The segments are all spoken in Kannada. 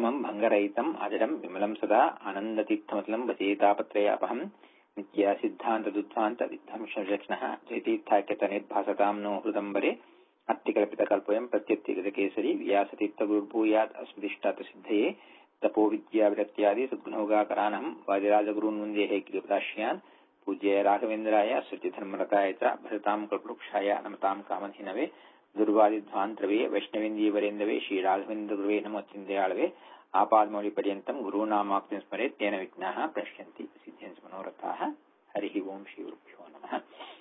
ಅಜಡಮಂ ಭಂಗರಹಿತಂ ಅಜಡಂ ವಿಮಲಂ ಸದಾ ಆನಂದತೀರ್ಥಮತಲಂ ಭಜೇತಾಪತ್ರಯಾಪಹಂ ನಿತ್ಯ ಸಿದ್ಧಾಂತ ದುಧ್ವಾಂತ ವಿಧ್ವಂಸಕ್ಷಣಃ ಜಯತೀರ್ಥಾಖ್ಯತ ನಿರ್ಭಾಸತಾಂ ನೋ ಹೃದಂಬರೆ ಅತ್ತಿಕಲ್ಪಿತಕಲ್ಪಯಂ ಪ್ರತ್ಯರ್ಥಿಗತಕೇಸರಿ ವ್ಯಾಸತೀರ್ಥಗುರುರ್ಭೂಯಾತ್ ಅಸ್ಮದಿಷ್ಟಾತ ಸಿದ್ಧಯೇ ತಪೋ ವಿದ್ಯಾವಿರಕ್ತ್ಯಾದಿ ಸದ್ಗುಣೋಗಾಕರಾನಹಂ ವಾದಿರಾಜಗುರುನ್ ಮುಂದೆ ಹೇಗಿರಿಪದಾಶ್ರಯಾನ್ ಪೂಜ್ಯ ರಾಘವೇಂದ್ರಾಯ ಸೃತಿಧರ್ಮರತಾಯ ಚ ಭರತಾಂ ಕಲ್ಪವೃಕ್ಷಾಯ ನಮತಾಂ ಕಾಮಧಿನವೇ ದುರ್ವಾದಿಧ್ವಾಂತರವೇ ವೈಷ್ಣವೇಂದೀವರೇಂದವೇ ಶ್ರೀರಾಘವೇಂದ್ರ ಗುರುವೇ ನಮೋಚ್ಚಿಂದಯಾಳವೇ ಆಪಾದಮೌಳಿ ಪರ್ಯಂತಂ ಗುರುನಾಮಾಕ್ತಿಂ ಸ್ಮರೆ ತೇನ ವಿಘ್ನಾಃ ಪ್ರಶ್ಯಂತಿ ಸಿದ್ಧ್ಯಂಸ ಮನೋರಥಾಃ ಹರಿ ಓಂ ಶ್ರೀ ಗುರುಭ್ಯೋ ನಮಃ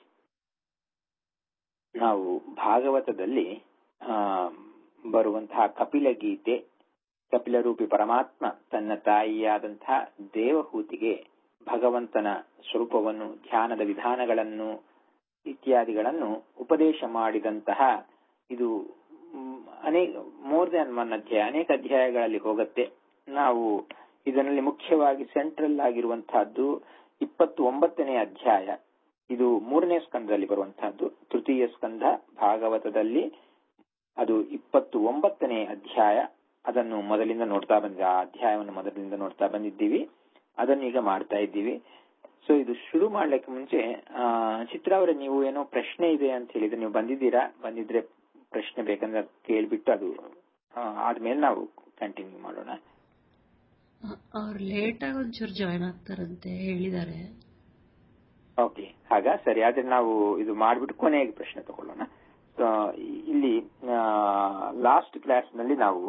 ನಾವು ಭಾಗವತದಲ್ಲಿ ಬರುವಂತಹ ಕಪಿಲ ಗೀತೆ ಕಪಿಲರೂಪಿ ಪರಮಾತ್ಮ ತನ್ನ ತಾಯಿಯಾದಂತಹ ದೇವಹೂತಿಗೆ ಭಗವಂತನ ಸ್ವರೂಪವನ್ನು ಧ್ಯಾನದ ವಿಧಾನಗಳನ್ನು ಇತ್ಯಾದಿಗಳನ್ನು ಉಪದೇಶ ಮಾಡಿದಂತಹ ಇದು ಅನೇಕ ಮೋರ್ ದನ್ ಒನ್ ಅಧ್ಯಾಯ ಅನೇಕ ಅಧ್ಯಾಯಗಳಲ್ಲಿ ಹೋಗುತ್ತೆ ನಾವು ಇದರಲ್ಲಿ ಮುಖ್ಯವಾಗಿ ಸೆಂಟ್ರಲ್ ಆಗಿರುವಂತಹದ್ದು ಇಪ್ಪತ್ತು ಒಂಬತ್ತನೇ ಅಧ್ಯಾಯ ಇದು ಮೂರನೇ ಸ್ಕಂದದಲ್ಲಿ ಬರುವಂತಹದ್ದು ತೃತೀಯ ಸ್ಕಂದ ಭಾಗವತದಲ್ಲಿ ಅದು ಇಪ್ಪತ್ತು ಒಂಬತ್ತನೇ ಅಧ್ಯಾಯ ಅದನ್ನು ಮೊದಲಿಂದ ನೋಡ್ತಾ ಬಂದ ಆ ಅಧ್ಯಾಯವನ್ನು ಮೊದಲಿಂದ ನೋಡ್ತಾ ಬಂದಿದ್ದೀವಿ ಅದನ್ನು ಈಗ ಮಾಡ್ತಾ ಇದ್ದೀವಿ ಸೊ ಇದು ಶುರು ಮಾಡ್ಲಿಕ್ಕೆ ಮುಂಚೆ ಆ ಚಿತ್ರ ಅವರೇ ನೀವು ಏನೋ ಪ್ರಶ್ನೆ ಇದೆ ಅಂತ ಹೇಳಿದ್ರೆ ನೀವು ಬಂದಿದ್ದೀರಾ ಬಂದಿದ್ರೆ ಪ್ರಶ್ನೆ ಬೇಕಂದ್ರೆ ಕೇಳ್ಬಿಟ್ಟು ಅದು ಆದ್ಮೇಲೆ ನಾವು ಕಂಟಿನ್ಯೂ ಮಾಡೋಣ ಅವ್ರು ಲೇಟ್ ಆಗಿ ಒಂಚೂರು ಜಾಯ್ನ್ ಆಗ್ತಾರಂತೆ ಹೇಳಿದ್ದಾರೆ ಓಕೆ ಹಾಗ ಸರಿ ಆದ್ರೆ ನಾವು ಇದು ಮಾಡ್ಬಿಟ್ಟು ಕೊನೆಗೆ ಪ್ರಶ್ನೆ ತಗೊಳ್ಳೋಣ ಇಲ್ಲಿ ಲಾಸ್ಟ್ ಕ್ಲಾಸ್ ನಲ್ಲಿ ನಾವು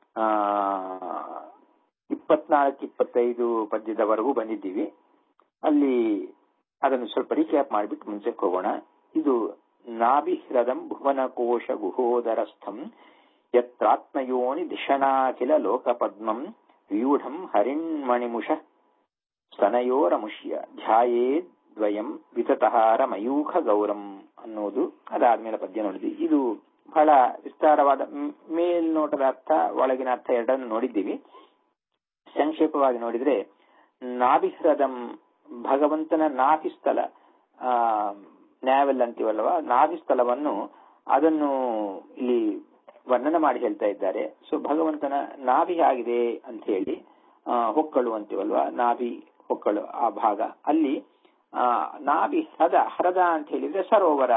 ಇಪ್ಪತ್ನಾಲ್ಕು ಇಪ್ಪತ್ತೈದು ಪದ್ಯದವರೆಗೂ ಬಂದಿದ್ದೀವಿ ಅಲ್ಲಿ ಅದನ್ನು ಸ್ವಲ್ಪ ರೀಕ್ಯಾಪ್ ಮಾಡಿಬಿಟ್ಟು ಮುಂಚೆಕ್ಕೆ ಹೋಗೋಣ ಇದು ನಾಭಿಹೃದಂ ಭುವನಕೋಶ ಗುಹೋದರಸ್ಥಂ ಯತ್ರಾತ್ಮಯೋನಿ ದಿಶಣಾಖಿಲ ಲೋಕಪದ್ಮಂ ವ್ಯೂಢಂ ಹರಿಣ್ಮಣಿಮುಷ ಸ್ತನಯೋರಮುಷ್ಯ ಧ್ಯಾಯೇ ದ್ವಯಂ ವಿತತಹಾರ ಮಯೂಖ ಗೌರಂ ಅನ್ನೋದು ಅದಾದ್ಮೇಲೆ ಪದ್ಯ ನೋಡಿದ್ವಿ ಇದು ಬಹಳ ವಿಸ್ತಾರವಾದ ಮೇಲ್ನೋಟದ ಅರ್ಥ ಒಳಗಿನ ಅರ್ಥ ಎರಡನ್ನು ನೋಡಿದ್ದೀವಿ ಸಂಕ್ಷೇಪವಾಗಿ ನೋಡಿದ್ರೆ ನಾಭಿಹೃದಂ ಭಗವಂತನ ನಾಭಿಸ್ಥಳ ಆ ನ್ಯಾವೆಲ್ ಅಂತೀವಲ್ವ ನಾಭಿಸ್ಥಳವನ್ನು ಅದನ್ನು ಇಲ್ಲಿ ವರ್ಣನೆ ಮಾಡಿ ಹೇಳ್ತಾ ಇದ್ದಾರೆ ಸೊ ಭಗವಂತನ ನಾಭಿ ಆಗಿದೆ ಅಂತ ಹೇಳಿ ಹೊಕ್ಕಳು ಅಂತೀವಲ್ವ ನಾಭಿ ಹೊಕ್ಕಳು ಆ ಭಾಗ ಅಲ್ಲಿ ಆ ನಾಭಿ ಹೃದ ಹೃದ ಅಂತ ಹೇಳಿದ್ರೆ ಸರೋವರ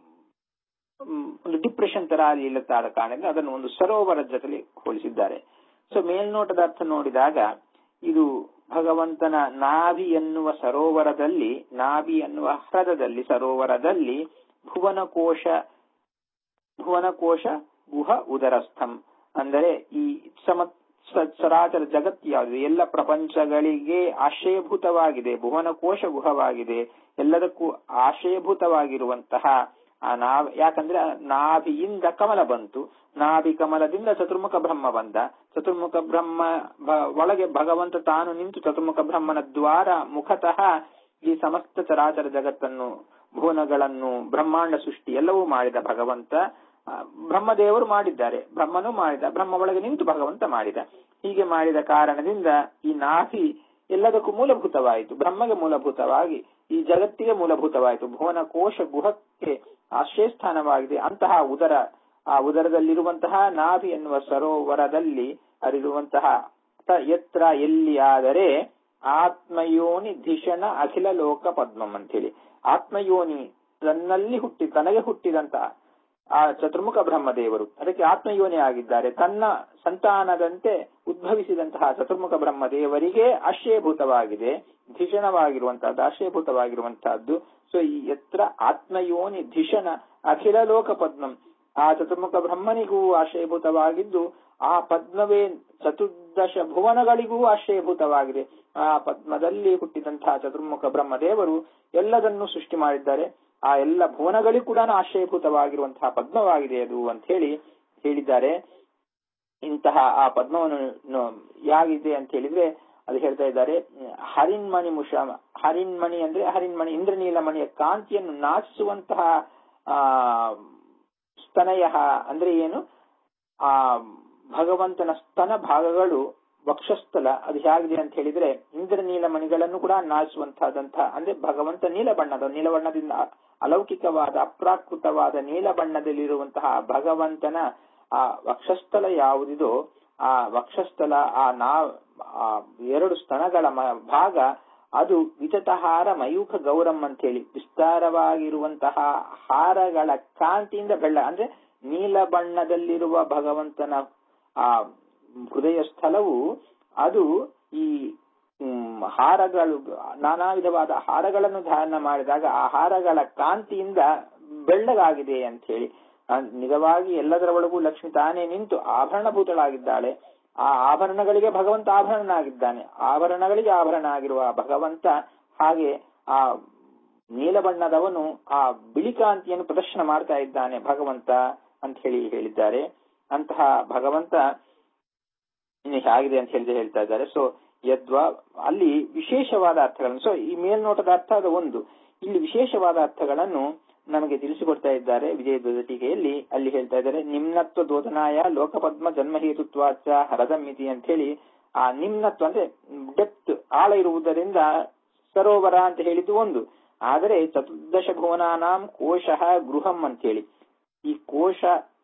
ಒಂದು ಡಿಪ್ರೆಷನ್ ತರ ಅಲ್ಲಿ ಇಲ್ಲತ್ತಾದ ಕಾರಣದಿಂದ ಅದನ್ನು ಒಂದು ಸರೋವರದ ಜೊತೆಲಿ ಹೋಲಿಸಿದ್ದಾರೆ ಸೊ ಮೇಲ್ನೋಟದ ಅರ್ಥ ನೋಡಿದಾಗ ಇದು ಭಗವಂತನ ನಾಭಿ ಎನ್ನುವ ಸರೋವರದಲ್ಲಿ ನಾಭಿ ಎನ್ನುವ ಹ್ರದದಲ್ಲಿ ಸರೋವರದಲ್ಲಿ ಭುವನಕೋಶ ಭುವನಕೋಶ ಗುಹ ಉದರಸ್ಥಂ ಅಂದರೆ ಈ ಸಮ ಸರಾಚರ ಜಗತ್ ಯಾವುದು ಎಲ್ಲ ಪ್ರಪಂಚಗಳಿಗೆ ಆಶ್ರಯಭೂತವಾಗಿದೆ ಭುವನಕೋಶ ಗುಹವಾಗಿದೆ ಎಲ್ಲದಕ್ಕೂ ಆಶ್ರಯಭೂತವಾಗಿರುವಂತಹ ಆ ನಾಭಿ ಯಾಕಂದ್ರೆ ನಾಭಿಯಿಂದ ಕಮಲ ಬಂತು ನಾಭಿ ಕಮಲದಿಂದ ಚತುರ್ಮುಖ ಬ್ರಹ್ಮ ಬಂದ ಚತುರ್ಮುಖ ಬ್ರಹ್ಮ ಒಳಗೆ ಭಗವಂತ ತಾನು ನಿಂತು ಚತುರ್ಮುಖ ಬ್ರಹ್ಮನ ದ್ವಾರ ಮುಖತಃ ಈ ಸಮಸ್ತ ಚರಾಚರ ಜಗತ್ತನ್ನು ಭುವನಗಳನ್ನು ಬ್ರಹ್ಮಾಂಡ ಸೃಷ್ಟಿ ಎಲ್ಲವೂ ಮಾಡಿದ ಭಗವಂತ ಬ್ರಹ್ಮದೇವರು ಮಾಡಿದ್ದಾರೆ ಬ್ರಹ್ಮನು ಮಾಡಿದ ಬ್ರಹ್ಮ ಒಳಗೆ ನಿಂತು ಭಗವಂತ ಮಾಡಿದ ಹೀಗೆ ಮಾಡಿದ ಕಾರಣದಿಂದ ಈ ನಾಭಿ ಎಲ್ಲದಕ್ಕೂ ಮೂಲಭೂತವಾಯಿತು ಬ್ರಹ್ಮಗೆ ಮೂಲಭೂತವಾಗಿ ಈ ಜಗತ್ತಿಗೆ ಮೂಲಭೂತವಾಯಿತು ಭುವನ ಕೋಶ ಗುಹಕ್ಕೆ ಆಶ್ರಯಸ್ಥಾನವಾಗಿದೆ ಅಂತಹ ಉದರ ಆ ಉದರದಲ್ಲಿರುವಂತಹ ನಾಭಿ ಎನ್ನುವ ಸರೋವರದಲ್ಲಿ ಅರಿರುವಂತಹ ಎತ್ರ ಎಲ್ಲಿ ಆದರೆ ಆತ್ಮಯೋನಿ ಧಿಷಣ ಅಖಿಲ ಲೋಕ ಪದ್ಮಂ ಅಂತ ಹೇಳಿ ಆತ್ಮಯೋನಿ ತನ್ನಲ್ಲಿ ಹುಟ್ಟಿ ತನಗೆ ಹುಟ್ಟಿದಂತಹ ಆ ಚತುರ್ಮುಖ ಬ್ರಹ್ಮದೇವರು ಅದಕ್ಕೆ ಆತ್ಮಯೋನಿ ಆಗಿದ್ದಾರೆ ತನ್ನ ಸಂತಾನದಂತೆ ಉದ್ಭವಿಸಿದಂತಹ ಚತುರ್ಮುಖ ಬ್ರಹ್ಮದೇವರಿಗೆ ಆಶ್ರಯಭೂತವಾಗಿದೆ ಧಿಷಣವಾಗಿರುವಂತಹದ್ದು ಆಶ್ರಯಭೂತವಾಗಿರುವಂತಹದ್ದು ಸೊ ಈ ಎತ್ರ ಆತ್ಮಯೋನಿ ಧಿಷಣ ಅಖಿಲ ಲೋಕ ಪದ್ಮಂ ಆ ಚತುರ್ಮುಖ ಬ್ರಹ್ಮನಿಗೂ ಆಶ್ರಯಭೂತವಾಗಿದ್ದು ಆ ಪದ್ಮವೇ ಚತುರ್ದಶ ಭುವನಗಳಿಗೂ ಆಶ್ರಯಭೂತವಾಗಿದೆ ಆ ಪದ್ಮದಲ್ಲಿ ಹುಟ್ಟಿದಂತಹ ಚತುರ್ಮುಖ ಬ್ರಹ್ಮದೇವರು ಎಲ್ಲದನ್ನು ಸೃಷ್ಟಿ ಮಾಡಿದ್ದಾರೆ ಆ ಎಲ್ಲ ಭುವನಗಳಿಗೂ ಕೂಡ ಆಶ್ರಯಭೂತವಾಗಿರುವಂತಹ ಪದ್ಮವಾಗಿದೆ ಅದು ಅಂತ ಹೇಳಿ ಹೇಳಿದ್ದಾರೆ ಇಂತಹ ಆ ಪದ್ಮವನ್ನು ಯಾಗಿದೆ ಅಂತ ಹೇಳಿದ್ರೆ ಅದು ಹೇಳ್ತಾ ಇದ್ದಾರೆ ಹರಿನ್ಮಣಿ ಮುಷ ಹರಿನ್ಮಣಿ ಅಂದ್ರೆ ಹರಿನ್ಮಣಿ ಇಂದ್ರನೀಲಮಣಿಯ ಕಾಂತಿಯನ್ನು ನಾಚಿಸುವಂತಹ ಆ ಸ್ತನಯ ಅಂದ್ರೆ ಏನು ಆ ಭಗವಂತನ ಸ್ತನ ಭಾಗಗಳು ವಕ್ಷಸ್ಥಲ ಅದು ಹೇಗಿದೆ ಅಂತ ಹೇಳಿದ್ರೆ ಇಂದ್ರನೀಲ ಮಣಿಗಳನ್ನು ಕೂಡ ನಾಚಿಸುವಂತಹದಂತಹ ಅಂದ್ರೆ ಭಗವಂತ ನೀಲ ಬಣ್ಣದ ನೀಲ ಬಣ್ಣದಿಂದ ಅಲೌಕಿಕವಾದ ಅಪ್ರಾಕೃತವಾದ ನೀಲ ಬಣ್ಣದಲ್ಲಿರುವಂತಹ ಭಗವಂತನ ಆ ವಕ್ಷಸ್ಥಲ ಯಾವುದಿದೋ ಆ ವಕ್ಷಸ್ಥಲ ಆ ನಾ ಆ ಎರಡು ಸ್ತನಗಳ ಮ- ಭಾಗ ಅದು ವಿತತಹಾರ ಮಯೂಖ ಗೌರಂ ಅಂತ ಹೇಳಿ ವಿಸ್ತಾರವಾಗಿರುವಂತಹ ಹಾರಗಳ ಕಾಂತಿಯಿಂದ ಬೆಳ್ಳ ಅಂದ್ರೆ ನೀಲ ಬಣ್ಣದಲ್ಲಿರುವ ಭಗವಂತನ ಆ ಹೃದಯ ಸ್ಥಳವು ಅದು ಈ ಹ್ಮ್, ಹಾರಗಳು ನಾನಾ ವಿಧವಾದ ಹಾರಗಳನ್ನು ಧಾರಣ ಮಾಡಿದಾಗ ಆ ಹಾರಗಳ ಕಾಂತಿಯಿಂದ ಬೆಳ್ಳಗಾಗಿದೆ ಅಂತ ಹೇಳಿ ಆ, ನಿಜವಾಗಿ ಎಲ್ಲದರ ಒಳಗೂ ಲಕ್ಷ್ಮಿ ತಾನೇ ನಿಂತು ಆಭರಣಭೂತಳಾಗಿದ್ದಾಳೆ ಆ ಆಭರಣಗಳಿಗೆ ಭಗವಂತ ಆಭರಣನಾಗಿದ್ದಾನೆ ಆಭರಣಗಳಿಗೆ ಆಭರಣ ಆಗಿರುವ ಆ ಭಗವಂತ ಹಾಗೆ ಆ ನೀಲ ಬಣ್ಣದವನು ಆ ಬಿಳಿ ಕಾಂತಿಯನ್ನು ಪ್ರದರ್ಶನ ಮಾಡ್ತಾ ಇದ್ದಾನೆ ಭಗವಂತ ಅಂತ ಹೇಳಿ ಹೇಳಿದ್ದಾರೆ ಅಂತಹ ಭಗವಂತ ಇನ್ನು ಹೇಗಿದೆ ಅಂತ ಹೇಳಿ ಹೇಳ್ತಾ ಇದ್ದಾರೆ ಸೊ ಯದ್ವಾ ಅಲ್ಲಿ ವಿಶೇಷವಾದ ಅರ್ಥಗಳನ್ನು ಸೊ ಈ ಮೇಲ್ನೋಟದ ಅರ್ಥ ಅದು ಒಂದು ಇಲ್ಲಿ ವಿಶೇಷವಾದ ಅರ್ಥಗಳನ್ನು ನಮಗೆ ತಿಳಿಸಿಕೊಡ್ತಾ ಇದ್ದಾರೆ ವಿಜಯ ಟೀಕೆಯಲ್ಲಿ ಅಲ್ಲಿ ಹೇಳ್ತಾ ಇದ್ದಾರೆ ನಿಮ್ನತ್ವ ದೋದನಾಯ ಲೋಕಪದ್ಮ ಜನ್ಮಹೇತುತ್ವಾಚ ಹರದಮಿತಿ ಅಂತ ಹೇಳಿ ಆ ನಿಮ್ನತ್ವ ಅಂದ್ರೆ ಡೆಪ್ತ್ ಆಳ ಇರುವುದರಿಂದ ಸರೋವರ ಅಂತ ಹೇಳಿದ್ದು ಒಂದು ಆದರೆ ಚತುರ್ದಶ ಭುವನಾನಾಂ ಕೋಶ ಗೃಹಂ ಅಂತ ಹೇಳಿ ಈ ಕೋಶ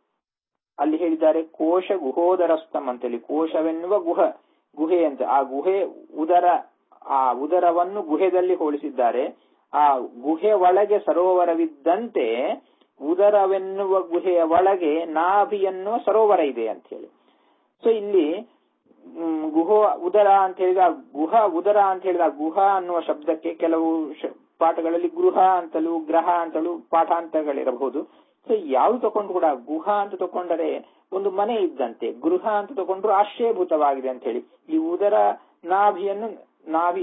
ಅಲ್ಲಿ ಹೇಳಿದ್ದಾರೆ ಕೋಶ ಗುಹೋದರಸ್ತಂ ಅಂತೇಳಿ ಕೋಶವೆನ್ನುವ ಗುಹ ಗುಹೆ ಅಂತ ಆ ಗುಹೆ ಉದರ ಆ ಉದರವನ್ನು ಗುಹೆದಲ್ಲಿ ಹೋಲಿಸಿದ್ದಾರೆ ಆ ಗುಹೆ ಒಳಗೆ ಸರೋವರವಿದ್ದಂತೆ ಉದರವೆನ್ನುವ ಗುಹೆಯ ಒಳಗೆ ನಾಭಿ ಎನ್ನುವ ಸರೋವರ ಇದೆ ಅಂತ ಹೇಳಿ ಸೊ ಇಲ್ಲಿ ಮ್, ಗುಹ ಉದರ ಅಂತ ಹೇಳಿದ ಗುಹ ಉದರ ಅಂತ ಹೇಳಿದ ಗುಹ ಅನ್ನುವ ಶಬ್ದಕ್ಕೆ ಕೆಲವು ಶ- ಪಾಠಗಳಲ್ಲಿ ಗೃಹ ಅಂತಲೂ ಗ್ರಹ ಅಂತಲೂ ಪಾಠಾಂತಗಳಿರಬಹುದು ಸೊ ಯಾವ್ದು ತಗೊಂಡು ಕೂಡ ಗುಹ ಅಂತ ತಕೊಂಡರೆ ಒಂದು ಮನೆ ಇದ್ದಂತೆ ಗೃಹ ಅಂತ ತಗೊಂಡ್ರು ಆಶ್ರಯಭೂತವಾಗಿದೆ ಅಂತ ಹೇಳಿ ಈ ಉದರ ನಾಭಿಯನ್ನು ನಾಭಿ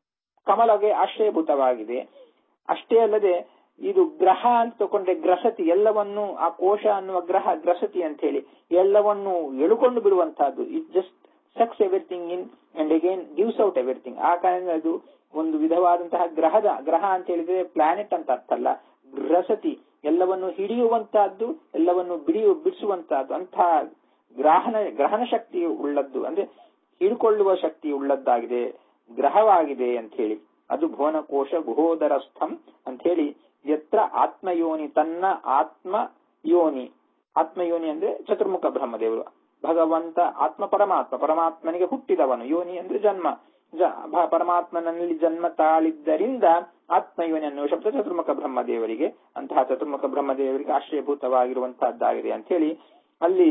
ಕಮಲಗೆ ಆಶ್ರಯಭೂತವಾಗಿದೆ ಅಷ್ಟೇ ಅಲ್ಲದೆ ಇದು ಗ್ರಹ ಅಂತ ತಕೊಂಡ್ರೆ ಗ್ರಸತಿ ಎಲ್ಲವನ್ನು ಆ ಕೋಶ ಅನ್ನುವ ಗ್ರಹ ಗ್ರಸತಿ ಅಂತ ಹೇಳಿ ಎಲ್ಲವನ್ನು ಎಳುಕೊಂಡು ಬಿಡುವಂತಹದ್ದು it just sucks everything in and again gives out everything ಆ ಕಾರಣ ಅದು ಒಂದು ವಿಧವಾದಂತಹ ಗ್ರಹದ ಗ್ರಹ ಅಂತ ಹೇಳಿದ್ರೆ ಪ್ಲಾನೆಟ್ ಅಂತ ಅರ್ಥ ಅಲ್ಲ ಗ್ರಸತಿ ಎಲ್ಲವನ್ನು ಹಿಡಿಯುವಂತಹದ್ದು ಎಲ್ಲವನ್ನು ಬಿಡಿಯು ಬಿಡಿಸುವಂತಹದ್ದು ಅಂತಹ ಗ್ರಹಣ ಗ್ರಹಣ ಶಕ್ತಿ ಉಳ್ಳದ್ದು ಅಂದ್ರೆ ಹಿಡ್ಕೊಳ್ಳುವ ಶಕ್ತಿ ಉಳ್ಳದ್ದಾಗಿದೆ ಗ್ರಹವಾಗಿದೆ ಅಂತ ಹೇಳಿ ಅದು ಭುವನಕೋಶ ಗುಹೋದರಸ್ಥಂ ಅಂತ ಹೇಳಿ ಯತ್ರ ಆತ್ಮಯೋನಿ ತನ್ನ ಆತ್ಮ ಯೋನಿ ಆತ್ಮಯೋನಿ ಅಂದ್ರೆ ಚತುರ್ಮುಖ ಬ್ರಹ್ಮದೇವರು ಭಗವಂತ ಆತ್ಮ ಪರಮಾತ್ಮ ಪರಮಾತ್ಮನಿಗೆ ಹುಟ್ಟಿದವನು ಯೋನಿ ಅಂದ್ರೆ ಜನ್ಮ ಜ- ಭ- ಪರಮಾತ್ಮನಲ್ಲಿ ಜನ್ಮ ತಾಳಿದ್ದರಿಂದ ಆತ್ಮಯೋನಿ ಅನ್ನುವ ಶಬ್ದ ಚತುರ್ಮುಖ ಬ್ರಹ್ಮದೇವರಿಗೆ ಅಂತಹ ಚತುರ್ಮುಖ ಬ್ರಹ್ಮದೇವರಿಗೆ ಆಶ್ರಯಭೂತವಾಗಿರುವಂತಹದ್ದಾಗಿದೆ ಅಂತ ಹೇಳಿ ಅಲ್ಲಿ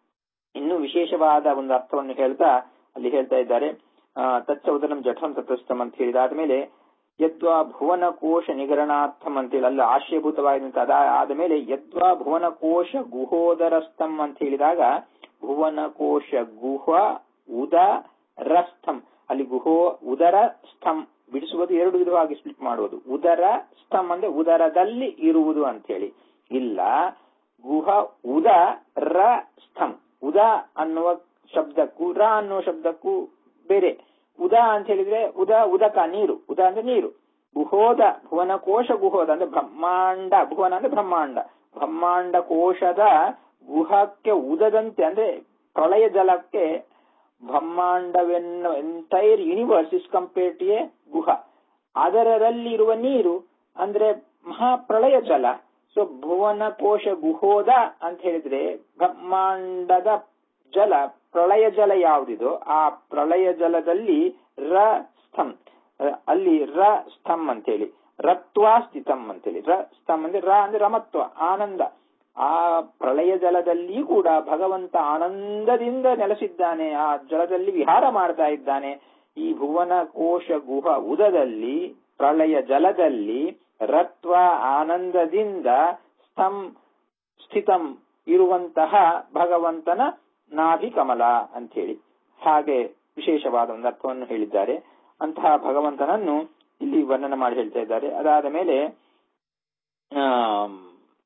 ಇನ್ನೂ ವಿಶೇಷವಾದ ಒಂದು ಅರ್ಥವನ್ನು ಹೇಳ್ತಾ ಅಲ್ಲಿ ಹೇಳ್ತಾ ಇದ್ದಾರೆ ಆ, ತಚ್ಚ ಉದರಂ ಜಠಂ ತತಸ್ಥಂ ಅಂತ ಹೇಳಿದಾದ ಮೇಲೆ ಯದ್ವಾ ಭುವನ ಕೋಶ ನಿಗರಣಾರ್ಥಂ ಅಂತೇಳಿ ಅಲ್ಲಿ ಆಶ್ರಯಭೂತವಾಗಿದ್ದಂತ ಅದ ಆದ ಮೇಲೆ ಯದ್ವಾ ಭುವನ ಕೋಶ ಗುಹೋದರಸ್ಥಂ ಅಂತ ಹೇಳಿದಾಗ ಭುವನ ಕೋಶ ಗುಹ ಉದ ರಸ್ಥಂ ಅಲ್ಲಿ ಗುಹೋ ಉದರ ಸ್ಥಂ ಬಿಡಿಸುವುದು ಎರಡು ವಿಧವಾಗಿ ಸ್ಪ್ಲಿಟ್ ಮಾಡುವುದು ಉದರ ಸ್ಥಂ ಅಂದ್ರೆ ಉದರದಲ್ಲಿ ಇರುವುದು ಅಂತ ಹೇಳಿ ಇಲ್ಲ ಗುಹ ಉದ ರ ಸ್ಥಂ ಉದ ಅನ್ನುವ ಶಬ್ದಕ್ಕೂ ರ ಅನ್ನುವ ಶಬ್ದಕ್ಕೂ ಬೇರೆ ಉದ ಅಂತ ಹೇಳಿದ್ರೆ ಉದ ಉದಕ ನೀರು ಉದ ಅಂದ್ರೆ ನೀರು ಗುಹೋದ ಭುವನ ಕೋಶ ಗುಹೋದ ಅಂದ್ರೆ ಬ್ರಹ್ಮಾಂಡ ಭುವನ ಅಂದ್ರೆ ಬ್ರಹ್ಮಾಂಡ ಬ್ರಹ್ಮಾಂಡ ಕೋಶದ ಗುಹಕ್ಕೆ ಉದದಂತೆ ಅಂದ್ರೆ ಪ್ರಳಯ ಜಲಕ್ಕೆ ಬ್ರಹ್ಮಾಂಡವೆನ್ನ entire universe is compare to a ಗುಹ ಅದರಲ್ಲಿರುವ ನೀರು ಅಂದ್ರೆ ಮಹಾಪ್ರಳಯ ಜಲ ಸೊ ಭುವನ ಕೋಶ ಗುಹೋದ ಅಂತ ಹೇಳಿದ್ರೆ ಬ್ರಹ್ಮಾಂಡದ ಜಲ ಪ್ರಳಯ ಜಲ ಯಾವುದಿದೋ ಆ ಪ್ರಳಯ ಜಲದಲ್ಲಿ ರ ಸ್ಥಂ ಅಹ್, ಅಲ್ಲಿ ರ ಸ್ಥಂ ಅಂತೇಳಿ ರತ್ವಾ ಸ್ಥಿತಂ ಅಂತೇಳಿ ರ ಸ್ಥಂ ಅಂದ್ರೆ ರ ಅಂದ್ರೆ ರಮತ್ವ ಆನಂದ ಆ ಪ್ರಳಯ ಜಲದಲ್ಲಿ ಕೂಡ ಭಗವಂತ ಆನಂದದಿಂದ ನೆಲೆಸಿದ್ದಾನೆ ಆ ಜಲದಲ್ಲಿ ವಿಹಾರ ಮಾಡ್ತಾ ಇದ್ದಾನೆ ಈ ಭುವನ ಕೋಶ ಗುಹ ಉದದಲ್ಲಿ ಪ್ರಳಯ ಜಲದಲ್ಲಿ ರತ್ವ ಆನಂದದಿಂದ ಸ್ಥಂ ಸ್ಥಿತಂ ಇರುವಂತಹ ಭಗವಂತನ ನಾಭಿ ಕಮಲ ಅಂತ ಹೇಳಿ ಹಾಗೆ ವಿಶೇಷವಾದ ಒಂದು ಅರ್ಥವನ್ನು ಹೇಳಿದ್ದಾರೆ ಅಂತಹ ಭಗವಂತನನ್ನು ಇಲ್ಲಿ ವರ್ಣನೆ ಮಾಡಿ ಹೇಳ್ತಾ ಇದ್ದಾರೆ ಅದಾದ ಮೇಲೆ ಆಮ್,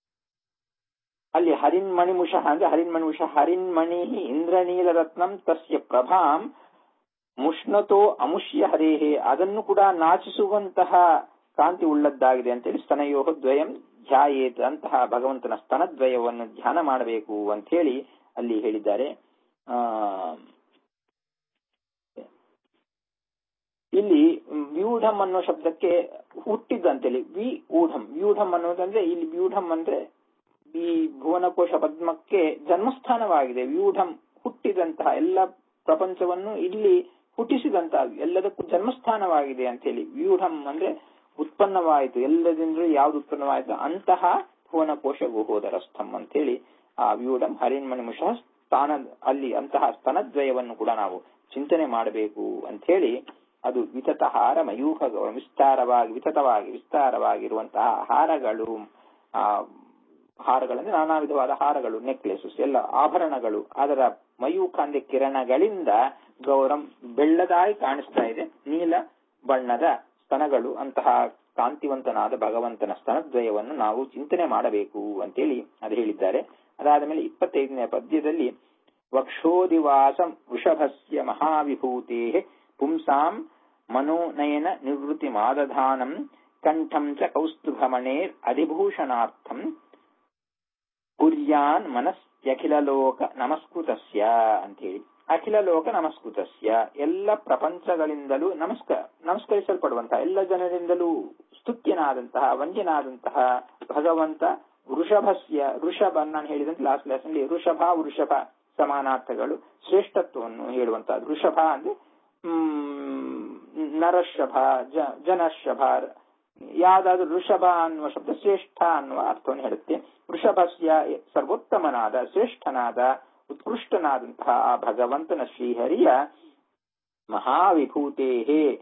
ಅಲ್ಲಿ ಹರಿನ್ಮಣಿಮುಷ ಅಂದ್ರೆ ಹರಿನ್ಮಣಿಮುಷ ಹರಿನ್ಮಣಿ ಇಂದ್ರನೀಲ ರತ್ನಂ ತಸ್ಯ ಪ್ರಭಾಂ ಮುಷ್ಣತೋ ಅಮುಷ್ಯ ಹರೇಹೇ ಅದನ್ನು ಕೂಡ ನಾಚಿಸುವಂತಹ ಕಾಂತಿ ಉಳ್ಳದ್ದಾಗಿದೆ ಅಂತೇಳಿ ಸ್ತನಯೋ ದ್ವಯಂ ಧ್ಯಾಯೇತ್ ಅಂತಹ ಭಗವಂತನ ಸ್ತನದ್ವಯವನ್ನು ಧ್ಯಾನ ಮಾಡಬೇಕು ಅಂತ ಹೇಳಿ ಅಲ್ಲಿ ಹೇಳಿದ್ದಾರೆ ಆ ಇಲ್ಲಿ ವ್ಯೂಢಂ ಅನ್ನೋ ಶಬ್ದಕ್ಕೆ ಹುಟ್ಟಿದ್ದಂತೇಳಿ ವಿ ಊಢಂ ವ್ಯೂಢಂ ಅನ್ನೋದಂದ್ರೆ ಇಲ್ಲಿ ವ್ಯೂಢಂ ಅಂದ್ರೆ ಈ ಭುವನಕೋಶ ಪದ್ಮಕ್ಕೆ ಜನ್ಮಸ್ಥಾನವಾಗಿದೆ ವ್ಯೂಢಂ ಹುಟ್ಟಿದಂತಹ ಎಲ್ಲ ಪ್ರಪಂಚವನ್ನು ಇಲ್ಲಿ ಹುಟ್ಟಿಸಿದಂತಹ ಎಲ್ಲದಕ್ಕೂ ಜನ್ಮಸ್ಥಾನವಾಗಿದೆ ಅಂತ ಹೇಳಿ ವ್ಯೂಢಂ ಅಂದ್ರೆ ಉತ್ಪನ್ನವಾಯಿತು ಎಲ್ಲದಿಂದಲೂ ಯಾವ್ದು ಉತ್ಪನ್ನವಾಯಿತು ಅಂತಹ ಭುವನಕೋಶ ಗುಹೋದರಸ್ಥಂ ಅಂತ ಹೇಳಿ ಆ ವ್ಯೂಢಂ ಹರಿಣ್ಮಣಿ ಮುಷ ಸ್ಥಾನ ಅಲ್ಲಿ ಅಂತಹ ಸ್ತನದ್ವಯವನ್ನು ಕೂಡ ನಾವು ಚಿಂತನೆ ಮಾಡಬೇಕು ಅಂತ ಹೇಳಿ ಅದು ವಿತತ ಹಾರ ಮಯೂಖ ವಿಸ್ತಾರವಾಗಿ ವಿತತವಾಗಿ ವಿಸ್ತಾರವಾಗಿರುವಂತಹ ಹಾರಗಳು ಆ ಹಾರಗಳಂದ್ರೆ ನಾನಾ ವಿಧವಾದ ಹಾರಗಳು ನೆಕ್ಲೆಸಸ್ ಎಲ್ಲ ಆಭರಣಗಳು ಅದರ ಮಯೂಖ ಅಂದ್ರೆ ಕಿರಣಗಳಿಂದ ಗೌರಂ ಬೆಳ್ಳದಾಗಿ ಕಾಣಿಸ್ತಾ ಇದೆ ನೀಲ ಬಣ್ಣದ ಸ್ತನಗಳು ಅಂತಹ ಕಾಂತಿವಂತನಾದ ಭಗವಂತನ ಸ್ತನದ್ವಯವನ್ನು ನಾವು ಚಿಂತನೆ ಮಾಡಬೇಕು ಅಂತೇಳಿ ಅದು ಹೇಳಿದ್ದಾರೆ ಅದಾದ ಮೇಲೆ ಇಪ್ಪತ್ತೈದನೇ ಪದ್ಯದಲ್ಲಿ ವಕ್ಷೋದಿವಾಸಂ ವೃಷಭಸ್ಯ ಮಹಾವಿಭೂತೆ ಪುಂಸಾಂ ಮನೋನಯನ ನಿವೃತ್ತಿ ಮಾದಧಾನಂ ಕಂಠಂ ಚ ಕೌಸ್ತುಭಮಣೇರ್ ಅಧಿಭೂಷಣಾರ್ಥಂ ಕುರ್ಯಾನ್ ಮನಸ್ಯಖಿಲ ಲೋಕ ನಮಸ್ಕೃತಸ್ಯ ಅಂತೇಳಿ ಅಖಿಲ ಲೋಕ ನಮಸ್ಕೃತಸ್ಯ ಎಲ್ಲ ಪ್ರಪಂಚಗಳಿಂದಲೂ ನಮಸ್ಕ ನಮಸ್ಕರಿಸಲ್ಪಡುವಂತಹ ಎಲ್ಲ ಜನರಿಂದಲೂ ಸ್ತುತ್ಯನಾದಂತಹ ವಂದ್ಯನಾದಂತಹ ಭಗವಂತ ವೃಷಭಸ್ಯ ವೃಷಭ ನಾನು ಹೇಳಿದಂತೆ ಲಾಸ್ಟ್ ಕ್ಲಾಸ್ ನಲ್ಲಿ ವೃಷಭ ವೃಷಭ ಸಮಾನಾರ್ಥಗಳು ಶ್ರೇಷ್ಠತ್ವವನ್ನು ಹೇಳುವಂತಹ ವೃಷಭ ಅಂದ್ರೆ ಹ್ಮ್ ನರಷಭ ಜನಷಭ ಯಾವ್ದಾದ್ರು ಋಷಭ ಅನ್ನುವ ಶಬ್ದ ಶ್ರೇಷ್ಠ ಅನ್ನುವ ಅರ್ಥವನ್ನು ಹೇಳುತ್ತೆ ವೃಷಭಸ್ಯ ಸರ್ವೋತ್ತಮನಾದ ಶ್ರೇಷ್ಠನಾದ ಉತ್ಕೃಷ್ಟನಾದಂತಹ ಆ ಭಗವಂತನ ಶ್ರೀಹರಿಯ ಮಹಾವಿಭೂತೇ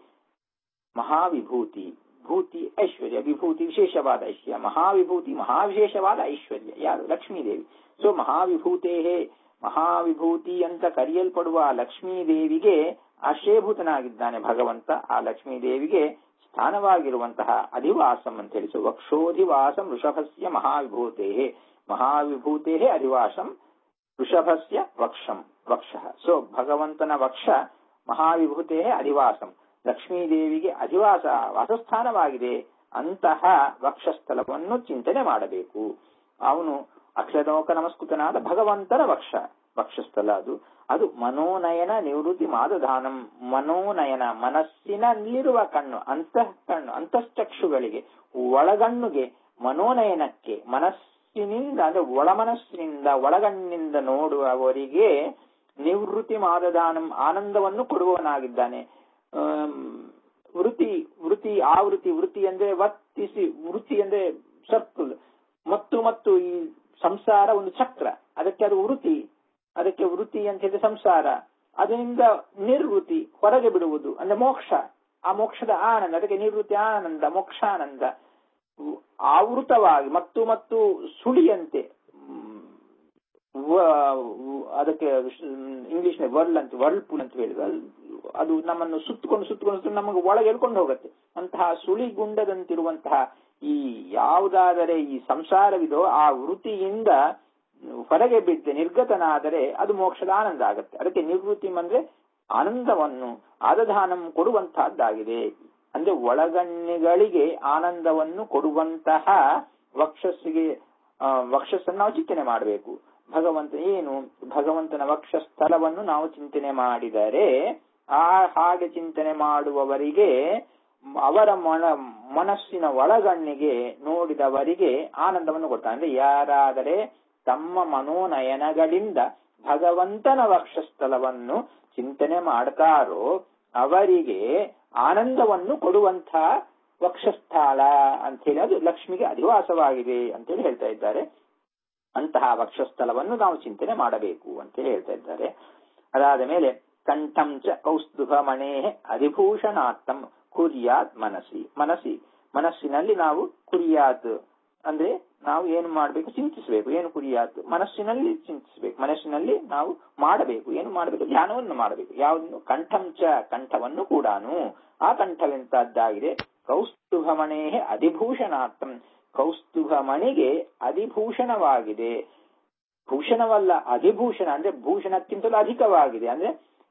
ಮಹಾವಿಭೂತಿ ಭೂತಿ ಐಶ್ವರ್ಯ ವಿಭೂತಿ ವಿಶೇಷವಾದ ಐಶ್ವರ್ಯ ಮಹಾವಿಭೂತಿ ಮಹಾವಿಶೇಷವಾದ ಐಶ್ವರ್ಯ ಯಾರು ಲಕ್ಷ್ಮೀದೇವಿ ಸೊ ಮಹಾವಿಭೂತೇ ಮಹಾವಿಭೂತಿ ಅಂತ ಕರೆಯಲ್ಪಡುವ ಲಕ್ಷ್ಮೀದೇವಿಗೆ ಆಶ್ರಯಭೂತನಾಗಿದ್ದಾನೆ ಭಗವಂತ ಆ ಲಕ್ಷ್ಮೀದೇವಿಗೆ ಸ್ಥಾನವಾಗಿರುವಂತಹ ಅಧಿವಾಸಂ ಅಂತ ಹೇಳಿ ಸೊ ವಕ್ಷೋಧಿವಾಸಂ ಋಷಭಸ್ಯ ಮಹಾವಿಭೂತೇ ಮಹಾವಿಭೂತೇ ಅಧಿವಾಸಂ ಋಷಭಸ್ಯ ವಕ್ಷಂ ವಕ್ಷ ಸೊ ಭಗವಂತನ ವಕ್ಷ ಮಹಾವಿಭೂತೇ ಅಧಿವಾಸಂ ಲಕ್ಷ್ಮೀದೇವಿಗೆ ಅಧಿವಾಸ ವಾಸಸ್ಥಾನವಾಗಿದೆ ಅಂತಹ ವಕ್ಷಸ್ಥಲವನ್ನು ಚಿಂತನೆ ಮಾಡಬೇಕು ಅವನು ಅಕ್ಷಲೋಕ ನಮಸ್ಕೃತನಾದ ಭಗವಂತನ ವಕ್ಷ ವಕ್ಷಸ್ಥಲ ಅದು ಅದು ಮನೋನಯನ ನಿವೃತ್ತಿ ಮಾದಧಾನಂ ಮನೋನಯನ ಮನಸ್ಸಿನಲ್ಲಿರುವ ಕಣ್ಣು ಅಂತಃ ಕಣ್ಣು ಅಂತಶ್ಚಕ್ಷುಗಳಿಗೆ ಒಳಗಣ್ಣುಗೆ ಮನೋನಯನಕ್ಕೆ ಮನಸ್ಸಿನಿಂದ ಅಂದ್ರೆ ಒಳಮನಸ್ಸಿನಿಂದ ಒಳಗಣ್ಣಿನಿಂದ ನೋಡುವವರಿಗೆ ನಿವೃತ್ತಿ ಮಾದದಾನಂ ಆನಂದವನ್ನು ಕೊಡುವವನಾಗಿದ್ದಾನೆ ವೃತ್ತಿ ವೃತ್ತಿ ಆವೃತ್ತಿ ವೃತ್ತಿ ಅಂದ್ರೆ ವರ್ತಿಸಿ ವೃತ್ತಿ ಅಂದ್ರೆ ಸರ್ಕಲ್ ಮತ್ತು ಮತ್ತು ಈ ಸಂಸಾರ ಒಂದು ಚಕ್ರ ಅದಕ್ಕೆ ಅದು ವೃತ್ತಿ ಅದಕ್ಕೆ ವೃತ್ತಿ ಅಂತ ಹೇಳಿದ್ರೆ ಸಂಸಾರ ಅದರಿಂದ ನಿರ್ವೃತ್ತಿ ಹೊರಗೆ ಬಿಡುವುದು ಅಂದ್ರೆ ಮೋಕ್ಷ ಆ ಮೋಕ್ಷದ ಆನಂದ ಅದಕ್ಕೆ ನಿವೃತ್ತಿ ಆನಂದ ಮೋಕ್ಷಾನಂದ ಆವೃತವಾಗಿ ಮತ್ತು ಮತ್ತು ಸುಳಿಯಂತೆ ಅದಕ್ಕೆ ಇಂಗ್ಲಿಷ್ ವರ್ಲ್ ಅಂತ ವರ್ಲ್ ಪೂಲ್ ಅಂತ ಹೇಳಿದ ಅದು ನಮ್ಮನ್ನು ಸುತ್ತಕೊಂಡು ಸುತ್ತಕೊಂಡು ಸುತ್ತ ನಮಗೆ ಒಳಗೆ ಎಳ್ಕೊಂಡು ಹೋಗುತ್ತೆ ಅಂತಹ ಸುಳಿಗುಂಡದಂತಿರುವಂತಹ ಈ ಯಾವುದಾದರೆ ಈ ಸಂಸಾರವಿದೋ ಆ ವೃತ್ತಿಯಿಂದ ಹೊರಗೆ ಬಿದ್ದೆ ನಿರ್ಗತನಾದರೆ ಅದು ಮೋಕ್ಷದ ಆನಂದ ಆಗುತ್ತೆ ಅದಕ್ಕೆ ನಿವೃತ್ತಿ ಅಂದ್ರೆ ಆನಂದವನ್ನು ಆದಧಾನಂ ಕೊಡುವಂತಹದ್ದಾಗಿದೆ ಅಂದ್ರೆ ಒಳಗಣ್ಣಿಗಳಿಗೆ ಆನಂದವನ್ನು ಕೊಡುವಂತಹ ವಕ್ಷಸ್ಸಿಗೆ ವಕ್ಷಸ್ಸನ್ನು ನಾವು ಚಿಂತನೆ ಮಾಡಬೇಕು ಭಗವಂತ ಏನು ಭಗವಂತನ ವಕ್ಷಸ್ಥಲವನ್ನು ನಾವು ಚಿಂತನೆ ಮಾಡಿದರೆ ಆ ಹಾಗೆ ಚಿಂತನೆ ಮಾಡುವವರಿಗೆ ಅವರ ಮನ ಮನಸ್ಸಿನ ಒಳಗಣ್ಣಿಗೆ ನೋಡಿದವರಿಗೆ ಆನಂದವನ್ನು ಕೊಡ್ತಾನೆ ಅಂದ್ರೆ ಯಾರಾದರೆ ತಮ್ಮ ಮನೋನಯನಗಳಿಂದ ಭಗವಂತನ ವಕ್ಷಸ್ಥಲವನ್ನು ಚಿಂತನೆ ಮಾಡ್ತಾರೋ ಅವರಿಗೆ ಆನಂದವನ್ನು ಕೊಡುವಂತಹ ವಕ್ಷಸ್ಥಳ ಅಂತ ಹೇಳಿ ಅದು ಲಕ್ಷ್ಮಿಗೆ ಅಧಿವಾಸವಾಗಿದೆ ಅಂತೇಳಿ ಹೇಳ್ತಾ ಇದ್ದಾರೆ ಅಂತಹ ವಕ್ಷಸ್ಥಲವನ್ನು ನಾವು ಚಿಂತನೆ ಮಾಡಬೇಕು ಅಂತೇಳಿ ಹೇಳ್ತಾ ಇದ್ದಾರೆ ಅದಾದ ಮೇಲೆ ಕಂಠಂ ಚ ಕೌಸ್ತುಭ ಮಣೇ ಅಧಿಭೂಷಣಾರ್ಥಂ ಕುರಿಯಾತ್ ಮನಸ್ಸಿ ಮನಸ್ಸಿ ಮನಸ್ಸಿನಲ್ಲಿ ನಾವು ಕುರಿಯಾತ್ ಅಂದ್ರೆ ನಾವು ಏನು ಮಾಡಬೇಕು ಚಿಂತಿಸಬೇಕು ಏನು ಕುರಿಯಾತ್ ಮನಸ್ಸಿನಲ್ಲಿ ಚಿಂತಿಸಬೇಕು ಮನಸ್ಸಿನಲ್ಲಿ ನಾವು ಮಾಡಬೇಕು ಏನು ಮಾಡಬೇಕು ಧ್ಯಾನವನ್ನು ಮಾಡಬೇಕು ಯಾವುದನ್ನು ಕಂಠಂಚ ಕಂಠವನ್ನು ಕೂಡ ಆ ಕಂಠವೆಂತದ್ದಾಗಿದೆ ಕೌಸ್ತುಭಮಣೇ ಅಧಿಭೂಷಣಾರ್ಥಂ ಕೌಸ್ತುಭಮಣಿಗೆ ಅಧಿಭೂಷಣವಾಗಿದೆ ಭೂಷಣವಲ್ಲ ಅಧಿಭೂಷಣ ಅಂದ್ರೆ ಭೂಷಣಕ್ಕಿಂತಲೂ ಅಧಿಕವಾಗಿದೆ ಅಂದ್ರೆ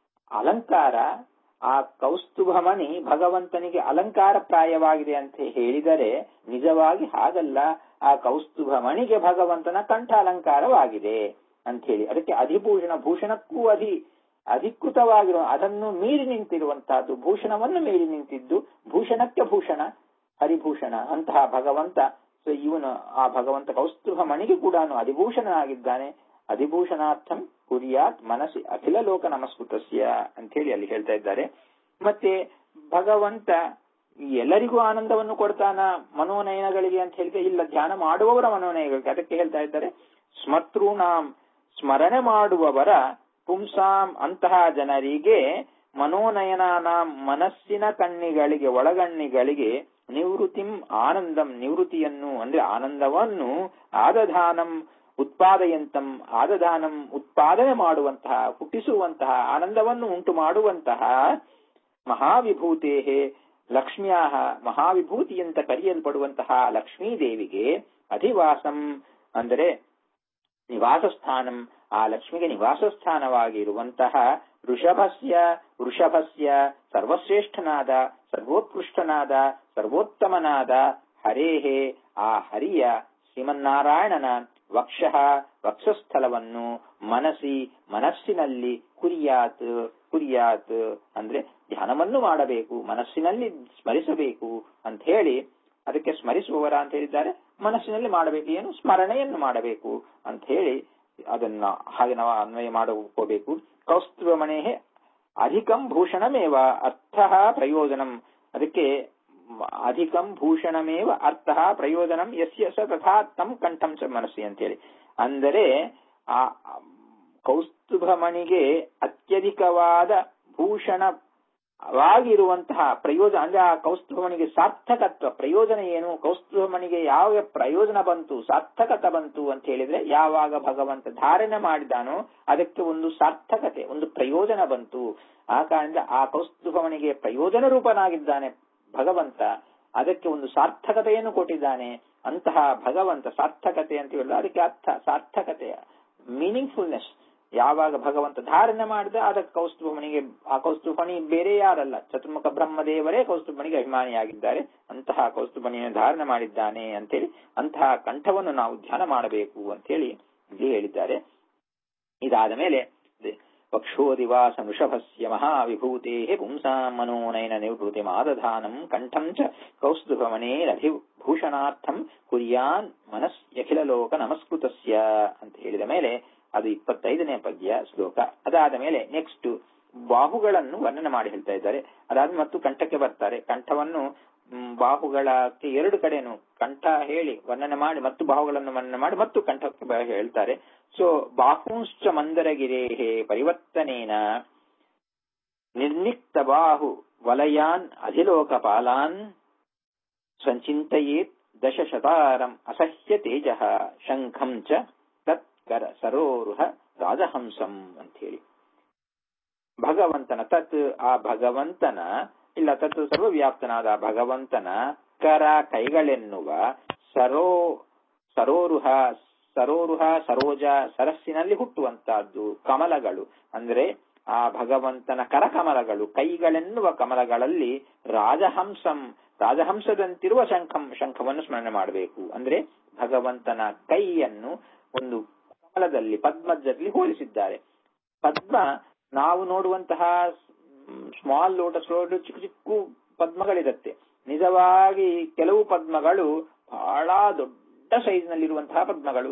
ಅಲಂಕಾರ ಆ ಕೌಸ್ತುಭಮಣಿ ಭಗವಂತನಿಗೆ ಅಲಂಕಾರ ಪ್ರಾಯವಾಗಿದೆ ಅಂತ ಹೇಳಿದರೆ ನಿಜವಾಗಿ ಹಾಗಲ್ಲ ಆ ಕೌಸ್ತುಭಮಣಿಗೆ ಭಗವಂತನ ಕಂಠ ಅಲಂಕಾರವಾಗಿದೆ ಅಂತ ಹೇಳಿ ಅದಕ್ಕೆ ಅಧಿಭೂಷಣ ಭೂಷಣಕ್ಕೂ ಅಧಿ ಅಧಿಕೃತವಾಗಿರುವ ಅದನ್ನು ಮೀರಿ ನಿಂತಿರುವಂತಹದ್ದು ಭೂಷಣವನ್ನು ಮೀರಿ ನಿಂತಿದ್ದು ಭೂಷಣಕ್ಕೆ ಭೂಷಣ ಹರಿಭೂಷಣ ಅಂತಹ ಭಗವಂತ ಸೊ ಇವನು ಆ ಭಗವಂತ ಕೌಸ್ತುಭ ಮಣಿಗೆ ಕೂಡ ಅಧಿಭೂಷಣನಾಗಿದ್ದಾನೆ ಅಧಿಭೂಷಣಾರ್ಥಂ ಕುರಿಯಾತ್ ಮನಸ್ಸಿ ಅಖಿಲ ಲೋಕ ನಮಸ್ಕೃತಸ್ಯ ಅಂತ ಹೇಳಿ ಅಲ್ಲಿ ಹೇಳ್ತಾ ಇದ್ದಾರೆ ಮತ್ತೆ ಭಗವಂತ ಎಲ್ಲರಿಗೂ ಆನಂದವನ್ನು ಕೊಡ್ತಾನ ಮನೋನಯನಗಳಿಗೆ ಅಂತ ಹೇಳಿದ್ರೆ ಇಲ್ಲ ಧ್ಯಾನ ಮಾಡುವವರ ಮನೋನಯಗಳಿಗೆ ಅದಕ್ಕೆ ಹೇಳ್ತಾ ಇದ್ದಾರೆ ಸ್ಮರ್ತೃಣಾಂ ಸ್ಮರಣೆ ಮಾಡುವವರ ಪುಂಸಾಂ ಅಂತಹ ಜನರಿಗೆ ಮನೋನಯನ ಮನಸ್ಸಿನ ಕಣ್ಣಿಗಳಿಗೆ ಒಳಗಣ್ಣಿಗಳಿಗೆ ನಿವೃತ್ತಿಂ ಆನಂದಂ ನಿವೃತ್ತಿಯನ್ನು ಅಂದ್ರೆ ಆನಂದವನ್ನು ಆದಧಾನಂ ಉತ್ಪಾದಯಂತಂ ಆದಧಾನಂ ಉತ್ಪಾದನೆ ಮಾಡುವಂತಹ ಹುಟ್ಟಿಸುವಂತಹ ಆನಂದವನ್ನು ಉಂಟು ಮಾಡುವಂತಹ ಮಹಾವಿಭೂತೇ ಲಕ್ಷ್ಮಿಯ ಮಹಾವಿಭೂತಿ ಅಂತ ಕರೆಯಲ್ಪಡುವಂತಹ ಲಕ್ಷ್ಮೀದೇವಿಗೆ ಅಧಿವಾಸಂ ಅಂದರೆ ನಿವಾಸ ಸ್ಥಾನಂ ಆ ಲಕ್ಷ್ಮಿಗೆ ನಿವಾಸ ಸ್ಥಾನವಾಗಿರುವಂತಹ ಋಷಭಸ್ಯ ವೃಷಭಸ್ಯ ಸರ್ವಶ್ರೇಷ್ಠನಾದ ಸರ್ವೋತ್ಕೃಷ್ಟನಾದ ಸರ್ವೋತ್ತಮನಾದ ಹರೇಹೇ ಆ ಹರಿಯ ಶ್ರೀಮನ್ನಾರಾಯಣನ ವಕ್ಷಃ ವಕ್ಷಸ್ಥಲವನ್ನು ಮನಸಿ ಮನಸ್ಸಿನಲ್ಲಿ ಕುರಿಯಾತ್ ಕುರಿಯಾತ್ ಅಂದ್ರೆ ಧ್ಯಾನವನ್ನು ಮಾಡಬೇಕು ಮನಸ್ಸಿನಲ್ಲಿ ಸ್ಮರಿಸಬೇಕು ಅಂತ ಹೇಳಿ ಅದಕ್ಕೆ ಸ್ಮರಿಸುವವರ ಅಂತ ಹೇಳಿದ್ದಾರೆ ಮನಸ್ಸಿನಲ್ಲಿ ಮಾಡಬೇಕು ಏನು ಸ್ಮರಣೆಯನ್ನು ಮಾಡಬೇಕು ಅಂತ ಹೇಳಿ ಅದನ್ನ ಹಾಗೆ ನಾವು ಅನ್ವಯ ಮಾಡಿಕೋಬೇಕು ಕೌಸ್ತುಭಮಣೆ ಅಧಿಕಂ ಭೂಷಣಮೇವ ಅರ್ಥ ಪ್ರಯೋಜನಂ ಅದಕ್ಕೆ ಅಧಿಕಂ ಭೂಷಣಮೇವ ಅರ್ಥ ಪ್ರಯೋಜನಂ ಯಸ್ಯ ಸ ತಥಾ ತಂ ಕಂಠಂ ಚ ಮನಸ್ಸಿ ಅಂತೇಳಿ ಅಂದರೆ ಆ ಕೌಸ್ತುಭಮಣಿಗೆ ಅತ್ಯಧಿಕವಾದ ಭೂಷಣವಾಗಿರುವಂತಹ ಪ್ರಯೋಜನ ಅಂದ್ರೆ ಆ ಕೌಸ್ತುಭಮಣಿಗೆ ಸಾರ್ಥಕತ್ವ ಪ್ರಯೋಜನ ಏನು ಕೌಸ್ತುಭಮಣಿಗೆ ಯಾವ ಪ್ರಯೋಜನ ಬಂತು ಸಾರ್ಥಕತೆ ಬಂತು ಅಂತ ಹೇಳಿದ್ರೆ ಯಾವಾಗ ಭಗವಂತ ಧಾರಣೆ ಮಾಡಿದಾನೋ ಅದಕ್ಕೆ ಒಂದು ಸಾರ್ಥಕತೆ ಒಂದು ಪ್ರಯೋಜನ ಬಂತು ಆ ಕಾರಣದಿಂದ ಆ ಕೌಸ್ತುಭಮಣಿಗೆ ಪ್ರಯೋಜನ ರೂಪನಾಗಿದ್ದಾನೆ ಭಗವಂತ ಅದಕ್ಕೆ ಒಂದು ಸಾರ್ಥಕತೆಯನ್ನು ಕೊಟ್ಟಿದ್ದಾನೆ ಅಂತಹ ಭಗವಂತ ಸಾರ್ಥಕತೆ ಅಂತ ಹೇಳಿದ್ರೆ ಅದಕ್ಕೆ ಅರ್ಥ ಸಾರ್ಥಕತೆಯ ಮೀನಿಂಗ್ಫುಲ್ನೆಸ್ ಯಾವಾಗ ಭಗವಂತ ಧಾರಣೆ ಮಾಡಿದ ಅದಕ್ಕೆ ಕೌಸ್ತುಭಮಣಿಗೆ ಆ ಕೌಸ್ತುಭಮಣಿ ಬೇರೆ ಯಾರಲ್ಲ ಚತುರ್ಮುಖ ಬ್ರಹ್ಮದೇವರೇ ಕೌಸ್ತುಭಮಣಿಗೆ ಅಭಿಮಾನಿಯಾಗಿದ್ದಾರೆ ಅಂತಹ ಕೌಸ್ತುಭಮಣಿಯನ್ನು ಧಾರಣೆ ಮಾಡಿದ್ದಾನೆ ಅಂತೇಳಿ ಅಂತಹ ಕಂಠವನ್ನು ನಾವು ಧ್ಯಾನ ಮಾಡಬೇಕು ಅಂತೇಳಿ ಇಲ್ಲಿ ಹೇಳಿದ್ದಾರೆ ಇದಾದ ಮೇಲೆ ವಕ್ಷೋದಿವಾಸ ವೃಷಭಸ್ಯ ಮಹಾವಿಭೂತೆ ಪುಂಸಾಂ ಮನೋನಯನ ನಿವೃತ್ತಿ ಮಾದಧಾನಂ ಕಂಠಂ ಚ ಕೌಸ್ತುಭಮಣೇರಧಿಭೂಷಣಾರ್ಥಂ ಕುರ್ಯಾನ್ ಮನಸ್ಯಖಿಲ ಲೋಕ ನಮಸ್ಕೃತಸ್ಯ ಅಂತ ಹೇಳಿದ ಮೇಲೆ ಅದು ಇಪ್ಪತ್ತೈದನೇ ಪದ್ಯ ಶ್ಲೋಕ ಅದಾದ ಮೇಲೆ ನೆಕ್ಸ್ಟ್ ಬಾಹುಗಳನ್ನು ವರ್ಣನೆ ಮಾಡಿ ಹೇಳ್ತಾ ಇದ್ದಾರೆ ಅದಾದ ಮತ್ತು ಕಂಠಕ್ಕೆ ಬರ್ತಾರೆ ಕಂಠವನ್ನು ಬಾಹುಗಳಕ್ಕೆ ಎರಡು ಕಡೆನು ಕಂಠ ಹೇಳಿ ವರ್ಣನೆ ಮಾಡಿ ಮತ್ತು ಬಾಹುಗಳನ್ನು ವರ್ಣನೆ ಮಾಡಿ ಮತ್ತು ಕಂಠಕ್ಕೆ ಹೇಳ್ತಾರೆ ಸೊ ಬಾಹುಂಶ್ಚ ಮಂದರಗಿರೇಹೇ ಪರಿವರ್ತನೇನ ನಿರ್ನಿಕ್ತ ಬಾಹು ವಲಯಾನ್ ಅಧಿಲೋಕಪಾಲಾನ್ ಸಂಚಿಂತೆಯೇತ್ ದಶಶತಾರಂ ಅಸಹ್ಯ ತೇಜ ಶಂಖಂ ಚ ತತ್ಕರ ಸರೋರುಹ ರಾಜಹಂಸಂ ಅಂತ ಹೇಳಿ ಭಗವಂತನ ತತ್ ಆ ಭಗವಂತನ ಇಲ್ಲ ತತ್ ಸರ್ವವ್ಯಾಪ್ತನಾದ ಭಗವಂತನ ಕರ ಕೈಗಳೆನ್ನುವ ಸರೋ ಸರೋರುಹ ಸರೋರುಹ ಸರೋಜ ಸರಸ್ಸಿನಲ್ಲಿ ಹುಟ್ಟುವಂತಹದ್ದು ಕಮಲಗಳು ಅಂದ್ರೆ ಆ ಭಗವಂತನ ಕರಕಮಲಗಳು ಕೈಗಳೆನ್ನುವ ಕಮಲಗಳಲ್ಲಿ ರಾಜಹಂಸಂ ರಾಜಹಂಸದಂತಿರುವ ಶಂಖಂ ಶಂಖವನ್ನು ಸ್ಮರಣೆ ಮಾಡಬೇಕು ಅಂದ್ರೆ ಭಗವಂತನ ಕೈಯನ್ನು ಒಂದು ಕಮಲದಲ್ಲಿ ಪದ್ಮದಲ್ಲಿ ಹೋಲಿಸಿದ್ದಾರೆ ಪದ್ಮ ನಾವು ನೋಡುವಂತಹ ಸ್ಮಾಲ್ ಲೋಟಸ್ ಲೋಟ ಚಿಕ್ಕ ಚಿಕ್ಕ ಪದ್ಮಗಳಿರುತ್ತೆ ನಿಜವಾಗಿ ಕೆಲವು ಪದ್ಮಗಳು ಬಹಳ ದೊಡ್ಡ ಸೈಜ್ ನಲ್ಲಿರುವಂತಹ ಪದ್ಮಗಳು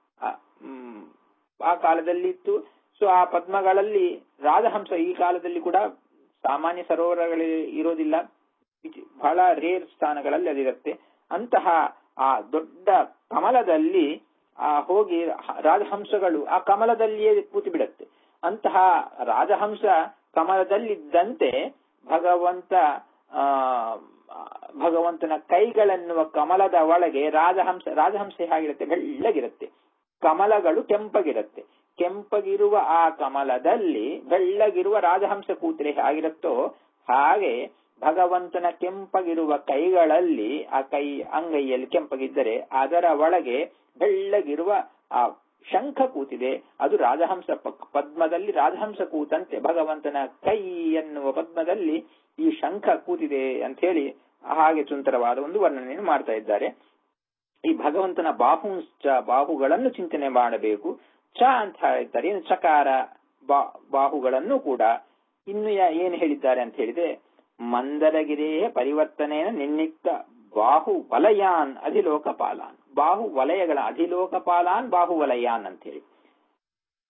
ಆ ಕಾಲದಲ್ಲಿ ಇತ್ತು ಸೊ ಆ ಪದ್ಮಗಳಲ್ಲಿ ರಾಜಹಂಸ ಈ ಕಾಲದಲ್ಲಿ ಕೂಡ ಸಾಮಾನ್ಯ ಸರೋವರಗಳು ಇರೋದಿಲ್ಲ ಬಹಳ ರೇರ್ ಸ್ಥಾನಗಳಲ್ಲಿ ಅದಿರುತ್ತೆ ಅಂತಹ ಆ ದೊಡ್ಡ ಕಮಲದಲ್ಲಿ ಆ ಹೋಗಿ ರಾಜಹಂಸಗಳು ಆ ಕಮಲದಲ್ಲಿಯೇ ಕೂತು ಬಿಡುತ್ತೆ ಅಂತಹ ರಾಜಹಂಸ ಕಮಲದಲ್ಲಿದ್ದಂತೆ ಭಗವಂತ ಆ ಭಗವಂತನ ಕೈಗಳೆನ್ನುವ ಕಮಲದ ಒಳಗೆ ರಾಜಹಂಸ ರಾಜಹಂಸ ಹೇಗಿರುತ್ತೆ ಬೆಳ್ಳಗಿರುತ್ತೆ ಕಮಲಗಳು ಕೆಂಪಗಿರುತ್ತೆ ಕೆಂಪಗಿರುವ ಆ ಕಮಲದಲ್ಲಿ ಬೆಳ್ಳಗಿರುವ ರಾಜಹಂಸ ಕೂತರೆ ಹೇಗಿರುತ್ತೋ ಹಾಗೆ ಭಗವಂತನ ಕೆಂಪಗಿರುವ ಕೈಗಳಲ್ಲಿ ಆ ಕೈ ಅಂಗೈಯಲ್ಲಿ ಕೆಂಪಗಿದ್ದರೆ ಅದರ ಒಳಗೆ ಬೆಳ್ಳಗಿರುವ ಆ ಶಂಖ ಕೂತಿದೆ ಅದು ರಾಜಹಂಸ ಪದ್ಮದಲ್ಲಿ ರಾಜಹಂಸ ಕೂತಂತೆ ಭಗವಂತನ ಕೈ ಎನ್ನುವ ಪದ್ಮದಲ್ಲಿ ಈ ಶಂಖ ಕೂತಿದೆ ಅಂತ ಹೇಳಿ ಹಾಗೆ ಸುಂದರವಾದ ಒಂದು ವರ್ಣನೆಯನ್ನು ಮಾಡ್ತಾ ಇದ್ದಾರೆ ಈ ಭಗವಂತನ ಬಾಹುಂಶ್ಚ ಬಾಹುಗಳನ್ನು ಚಿಂತನೆ ಮಾಡಬೇಕು ಚ ಅಂತ ಹೇಳ್ತಾರೆ ಏನು ಚಕಾರ ಬಾಹುಗಳನ್ನು ಕೂಡ ಇನ್ನು ಏನು ಹೇಳಿದ್ದಾರೆ ಅಂತ ಹೇಳಿದ್ರೆ ಮಂದರಗಿರಿಯ ಪರಿವರ್ತನೆಯ ನಿನ್ನಿಕ್ತ ಬಾಹು ವಲಯಾನ್ ಅಧಿಲೋಕಪಾಲಾನ್ ಬಾಹು ವಲಯಗಳ ಅಧಿಲೋಕಪಾಲಾನ್ ಬಾಹು ವಲಯಾನ್ ಅಂತ ಹೇಳಿ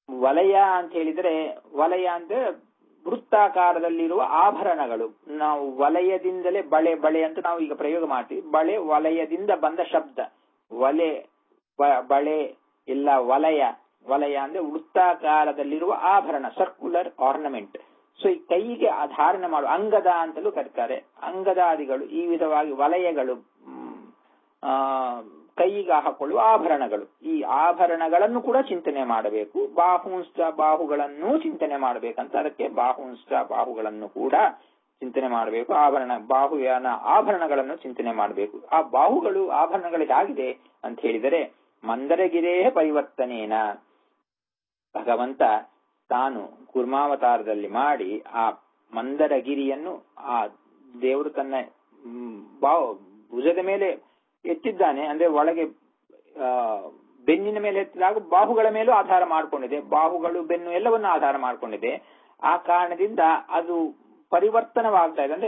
ವಲಯ ಅಂತ ಹೇಳಿದ್ರೆ ವಲಯ ಅಂದ್ರೆ ವೃತ್ತಾಕಾರದಲ್ಲಿರುವ ಆಭರಣಗಳು ನಾವು ವಲಯದಿಂದಲೇ ಬಳೆ ಬಳೆ ಅಂತ ನಾವು ಈಗ ಪ್ರಯೋಗ ಮಾಡ್ತೀವಿ ಬಳೆ ವಲಯದಿಂದ ಬಂದ ಶಬ್ದ ವಲೆ ಬ- ಬಳೆ ಇಲ್ಲ ವಲಯ ವಲಯ ಅಂದ್ರೆ ವೃತ್ತಾಕಾರದಲ್ಲಿರುವ ಆಭರಣ ಸರ್ಕ್ಯುಲರ್ ಆರ್ನಮೆಂಟ್ ಸೊ ಈ ಕೈಗೆ ಧಾರಣೆ ಮಾಡುವ ಅಂಗದ ಅಂತಲೂ ಕರೀತಾರೆ ಅಂಗದಾದಿಗಳು ಈ ವಿಧವಾಗಿ ವಲಯಗಳು ಮ್, ಆ, ಕೈಗೆ ಹಾಕೊಳ್ಳುವ ಆಭರಣಗಳು ಈ ಆಭರಣಗಳನ್ನು ಕೂಡ ಚಿಂತನೆ ಮಾಡಬೇಕು ಬಾಹುಂಷ್ಟ ಬಾಹುಗಳನ್ನು ಚಿಂತನೆ ಮಾಡಬೇಕಂತ ಅದಕ್ಕೆ ಬಾಹುಂಷ್ಟ ಬಾಹುಗಳನ್ನು ಕೂಡ ಚಿಂತನೆ ಮಾಡಬೇಕು ಆಭರಣ ಬಾಹುಯಾನ ಆಭರಣಗಳನ್ನು ಚಿಂತನೆ ಮಾಡಬೇಕು ಆ ಬಾಹುಗಳು ಆಭರಣಗಳು ಹೇಗಿದೆ ಅಂತ ಹೇಳಿದರೆ ಮಂದರಗಿರೇ ಪರಿವರ್ತನೇನ ಭಗವಂತ ತಾನು ಕೂರ್ಮಾವತಾರದಲ್ಲಿ ಮಾಡಿ ಆ ಮಂದರಗಿರಿಯನ್ನು ಆ ದೇವರು ತನ್ನ ಮ್, ಬಾವು ಭುಜದ ಮೇಲೆ ಎತ್ತಿದ್ದಾನೆ ಅಂದ್ರೆ ಒಳಗೆ ಆ, ಬೆನ್ನಿನ ಮೇಲೆ ಎತ್ತಿದಾಗ ಬಾಹುಗಳ ಮೇಲೂ ಆಧಾರ ಮಾಡಿಕೊಂಡಿದೆ ಬಾಹುಗಳು ಬೆನ್ನು ಎಲ್ಲವನ್ನೂ ಆಧಾರ ಮಾಡಿಕೊಂಡಿದೆ ಆ ಕಾರಣದಿಂದ ಅದು ಪರಿವರ್ತನವಾಗ್ತಾ ಇದೆ ಅಂದ್ರೆ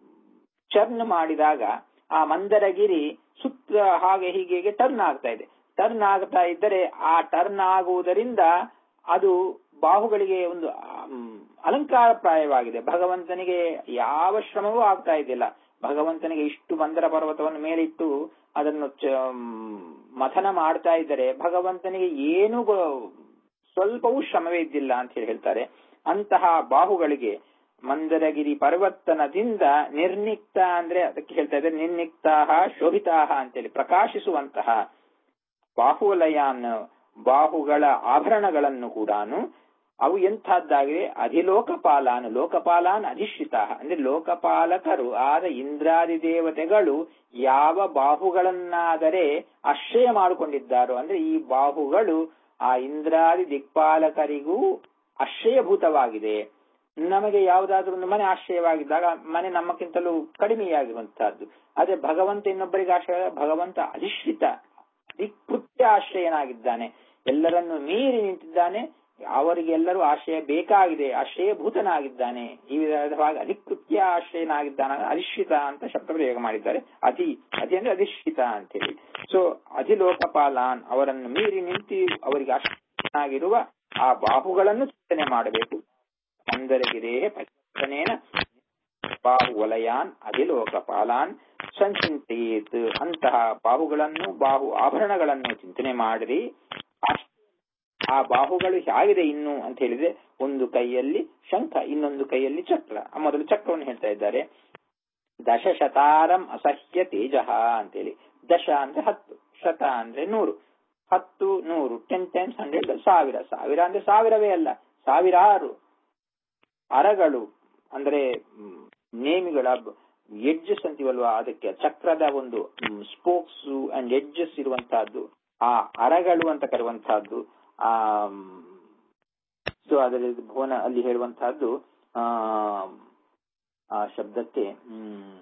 ಚರ್ನ್ ಮಾಡಿದಾಗ ಆ ಮಂದರಗಿರಿ ಸುತ್ತ ಹಾಗೆ ಹೀಗೆ ಟರ್ನ್ ಆಗ್ತಾ ಇದೆ ಟರ್ನ್ ಆಗ್ತಾ ಇದ್ದರೆ ಆ ಟರ್ನ್ ಆಗುವುದರಿಂದ ಅದು ಬಾಹುಗಳಿಗೆ ಒಂದು ಆಮ್, ಅಲಂಕಾರಪ್ರಾಯವಾಗಿದೆ ಭಗವಂತನಿಗೆ ಯಾವ ಶ್ರಮವೂ ಆಗ್ತಾ ಇದ್ದಿಲ್ಲ ಭಗವಂತನಿಗೆ ಇಷ್ಟು ಮಂದರ ಪರ್ವತವನ್ನು ಮೇಲಿಟ್ಟು ಅದನ್ನು ಚ- ಮ್, ಮಥನ ಮಾಡ್ತಾ ಇದ್ದರೆ ಭಗವಂತನಿಗೆ ಏನೂ ಗೊ- ಸ್ವಲ್ಪವೂ ಶ್ರಮವೇ ಇದ್ದಿಲ್ಲ ಅಂತ ಹೇಳಿ ಹೇಳ್ತಾರೆ ಅಂತಹ ಬಾಹುಗಳಿಗೆ ಮಂದರಗಿರಿ ಪರಿವರ್ತನದಿಂದ ನಿರ್ನಿಕ್ತ ಅಂದ್ರೆ ಅದಕ್ಕೆ ಹೇಳ್ತಾ ಇದ್ದಾರೆ ನಿರ್ನಿಕ್ತಾಹ ಶೋಭಿತಾಹ ಅಂತೇಳಿ ಪ್ರಕಾಶಿಸುವಂತಹ ಬಾಹುವಲಯಾನ್ ಬಾಹುಗಳ ಆಭರಣಗಳನ್ನು ಕೂಡ ಅವು ಎಂಥದ್ದಾಗಿವೆ ಅಧಿಲೋಕಪಾಲಾನ್ ಲೋಕಪಾಲಾನ್ ಅಧಿಷ್ಠಿತ ಅಂದ್ರೆ ಲೋಕಪಾಲಕರು ಆದ ಇಂದ್ರಾದಿ ದೇವತೆಗಳು ಯಾವ ಬಾಹುಗಳನ್ನಾದರೆ ಆಶ್ರಯ ಮಾಡಿಕೊಂಡಿದ್ದಾರೋ ಅಂದ್ರೆ ಈ ಬಾಹುಗಳು ಆ ಇಂದ್ರಾದಿ ದಿಕ್ಪಾಲಕರಿಗೂ ಆಶ್ರಯಭೂತವಾಗಿದೆ ನಮಗೆ ಯಾವುದಾದ್ರೂ ಒಂದು ಮನೆ ಆಶ್ರಯವಾಗಿದ್ದಾಗ ಮನೆ ನಮ್ಮಕ್ಕಿಂತಲೂ ಕಡಿಮೆಯಾಗಿರುವಂತಹದ್ದು ಆದ್ರೆ ಭಗವಂತ ಇನ್ನೊಬ್ಬರಿಗೆ ಆಶ್ರಯ ಭಗವಂತ ಅಧಿಷ್ಠಿತ ದಿಕ್ಪೃತ್ಯ ಆಶ್ರಯನಾಗಿದ್ದಾನೆ ಎಲ್ಲರನ್ನು ಮೀರಿ ನಿಂತಿದ್ದಾನೆ ಅವರಿಗೆಲ್ಲರೂ ಆಶ್ರಯ ಬೇಕಾಗಿದೆ ಆಶ್ರಯಭೂತನಾಗಿದ್ದಾನೆ ಈ ವಿಧವಾಗಿ ಅಧಿಕೃತ್ಯ ಆಶ್ರಯನಾಗಿದ್ದಾನ ಅಧಿಷ್ಠಿತ ಅಂತ ಶಬ್ದ ಪ್ರಯೋಗ ಮಾಡಿದ್ದಾರೆ ಅಧಿ ಅಧಿ ಅಂದ್ರೆ ಅಧಿಷ್ಠಿತ ಅಂತೇಳಿ ಸೊ ಅಧಿಲೋಕಪಾಲಾನ್ ಅವರನ್ನು ಮೀರಿ ನಿಂತು ಅವರಿಗೆ ಆಶ್ರಯನಾಗಿರುವ ಆ ಬಾಹುಗಳನ್ನು ಚಿಂತನೆ ಮಾಡಬೇಕು ಮಂದರಗಿರೇ ಪರಿವರ್ತನೇನ ಬಾಹುವಲಯಾನ್ ಅಧಿಲೋಕಪಾಲಾನ್ ಸಂಚಿಂತೆಯೇತ್ ಅಂತಹ ಬಾಹುಗಳನ್ನು ಬಾಹು ಆಭರಣಗಳನ್ನು ಚಿಂತನೆ ಮಾಡಿರಿ ಅಷ್ಟ್- ಆ ಬಾಹುಗಳು ಹೇಗಿದೆ ಇನ್ನು ಅಂತ ಹೇಳಿದ್ರೆ ಒಂದು ಕೈಯಲ್ಲಿ ಶಂಖ ಇನ್ನೊಂದು ಕೈಯಲ್ಲಿ ಚಕ್ರ ಆ ಮೊದಲು ಚಕ್ರವನ್ನು ಹೇಳ್ತಾ ಇದ್ದಾರೆ ದಶಶತಾರಂ ಅಸಹ್ಯ ತೇಜ ಅಂತೇಳಿ ದಶ ಅಂದ್ರೆ ಹತ್ತು ಶತ ಅಂದ್ರೆ ನೂರು ಹತ್ತು ನೂರು ಟೆನ್ ಟೈಮ್ಸ್ ಹಂಡ್ರೆಡ್ ಸಾವಿರ ಸಾವಿರ ಅಂದ್ರೆ ಸಾವಿರವೇ ಅಲ್ಲ ಸಾವಿರಾರು ಅರಗಳು ಅಂದ್ರೆ ಮ್, ನೇಮಿಗಳ ಎಡ್ಜಸ್ ಅಂತೀವಲ್ವಾ ಅದಕ್ಕೆ ಚಕ್ರದ ಒಂದು ಸ್ಪೋಕ್ಸ್ ಅಂಡ್ ಎಡ್ಜಸ್ ಇರುವಂತಹದ್ದು ಆ ಅರಗಳು ಅಂತ ಕರೆಯುವಂತಹದ್ದು ಆ ಸೊ ಅದರಲ್ಲಿ ಭುವನ ಅಲ್ಲಿ ಹೇಳುವಂತಹದ್ದು ಆ ಆ ಶಬ್ದಕ್ಕೆ ಹ್ಮ್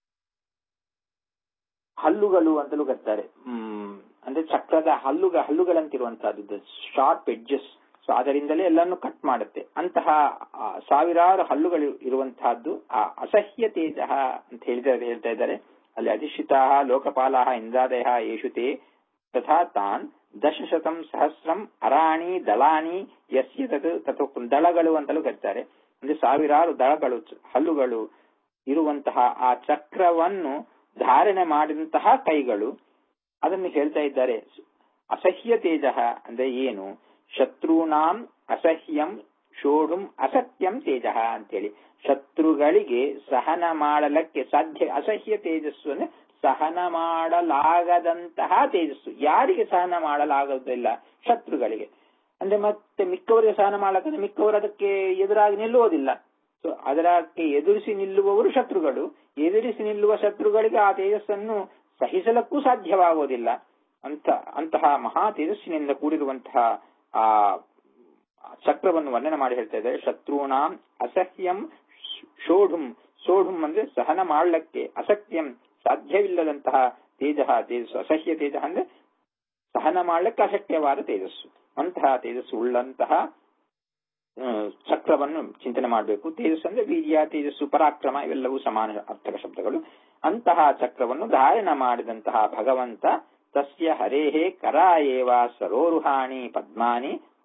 ಹಲ್ಲುಗಳು ಅಂತಲೂ ಕರೀತಾರೆ ಹ್ಮ್ ಅಂದ್ರೆ ಚಕ್ರದ ಹಲ್ಲುಗ ಹಲ್ಲುಗಳಂತಿರುವಂತಹದ್ದು ಶಾರ್ಪ್ ಎಡ್ಜಸ್ ಸೊ ಅದರಿಂದಲೇ ಎಲ್ಲಾನು ಕಟ್ ಮಾಡುತ್ತೆ ಅಂತಹ ಆ, ಸಾವಿರಾರು ಹಲ್ಲುಗಳು ಇರುವಂತಹದ್ದು ಆ ಅಸಹ್ಯ ತೇಜ ಅಂತ ಹೇಳಿದರೆ ಹೇಳ್ತಾ ಇದ್ದಾರೆ ಅಲ್ಲಿ ಅಧಿಷ್ಠಿತಾ ಲೋಕಪಾಲ ಇಂದ್ರಾದಯ ಯೇಷುತೆ ತಥಾ ತಾನ್ ದಶಶತಂ ಸಹಸ್ರಂ ಅರಾಣಿ ದಳಾನಿ ಯಸ್ಯ ತತ್ ತಥೋಕ್ತಂ ದಳಗಳು ಅಂತಲೂ ಕರೀತಾರೆ ಅಂದ್ರೆ ಸಾವಿರಾರು ದಳಗಳು ಚ- ಹಲ್ಲುಗಳು ಇರುವಂತಹ ಆ ಚಕ್ರವನ್ನು ಧಾರಣೆ ಮಾಡಿದಂತಹ ಕೈಗಳು ಅದನ್ನು ಹೇಳ್ತಾ ಇದ್ದಾರೆ ಅಸಹ್ಯ ತೇಜ ಅಂದ್ರೆ ಏನು ಶತ್ರುನಾಂ ಅಸಹ್ಯಂ ಶೋಢುಂ ಅಸತ್ಯಂ ತೇಜ ಅಂತೇಳಿ ಶತ್ರುಗಳಿಗೆ ಸಹನ ಮಾಡಲಕ್ಕೆ ಸಾಧ್ಯ ಅಸಹ್ಯ ತೇಜಸ್ಸು ಅಂದ್ರೆ ಸಹನ ಮಾಡಲಾಗದಂತಹ ತೇಜಸ್ಸು ಯಾರಿಗೆ ಸಹನ ಮಾಡಲಾಗುವುದಿಲ್ಲ ಶತ್ರುಗಳಿಗೆ ಅಂದ್ರೆ ಮತ್ತೆ ಮಿಕ್ಕವರಿಗೆ ಸಹನ ಮಾಡಲಾಗದೆ ಮಿಕ್ಕವರು ಅದಕ್ಕೆ ಎದುರಾಗಿ ನಿಲ್ಲುವುದಿಲ್ಲ ಸೊ ಅದಕ್ಕೆ ಎದುರಿಸಿ ನಿಲ್ಲುವವರು ಶತ್ರುಗಳು ಎದುರಿಸಿ ನಿಲ್ಲುವ ಶತ್ರುಗಳಿಗೆ ಆ ತೇಜಸ್ಸನ್ನು ಸಹಿಸಲಕ್ಕೂ ಸಾಧ್ಯವಾಗುವುದಿಲ್ಲ ಅಂತ ಅಂತಹ ಮಹಾ ತೇಜಸ್ಸಿನಿಂದ ಕೂಡಿರುವಂತಹ ಆ ಚಕ್ರವನ್ನು ವರ್ಣನೆ ಮಾಡಿ ಹೇಳ್ತಾ ಇದ್ದಾರೆ ಶತ್ರುನಾಂ ಅಸಹ್ಯಂ ಶೋಢುಂ ಸೋಢುಂ ಅಂದ್ರೆ ಸಹನ ಮಾಡಲಿಕ್ಕೆ ಅಸತ್ಯಂ ಸಾಧ್ಯವಿಲ್ಲದಂತಹ ತೇಜ ತೇಜಸ್ಸು ಅಸಹ್ಯ ತೇಜ ಅಂದ್ರೆ ಸಹನ ಮಾಡಲಿಕ್ಕೆ ಅಶಕ್ಯವಾದ ತೇಜಸ್ಸು ಅಂತಹ ತೇಜಸ್ಸು ಉಳ್ಳಂತಹ ಆ, ಚಕ್ರವನ್ನು ಚಿಂತನೆ ಮಾಡಬೇಕು ತೇಜಸ್ಸು ಅಂದ್ರೆ ವೀರ್ಯ ತೇಜಸ್ಸು ಪರಾಕ್ರಮ ಇವೆಲ್ಲವೂ ಸಮಾನ ಅರ್ಥಕ ಶಬ್ದಗಳು ಅಂತಹ ಚಕ್ರವನ್ನು ಧಾರಣ ಮಾಡಿದಂತಹ ಭಗವಂತ ತಸ್ಯ ಹರೇಹೇ ಕರ ಏವ ಸರೋರುಹಾಣಿ ಪದ್ಮಾನಿ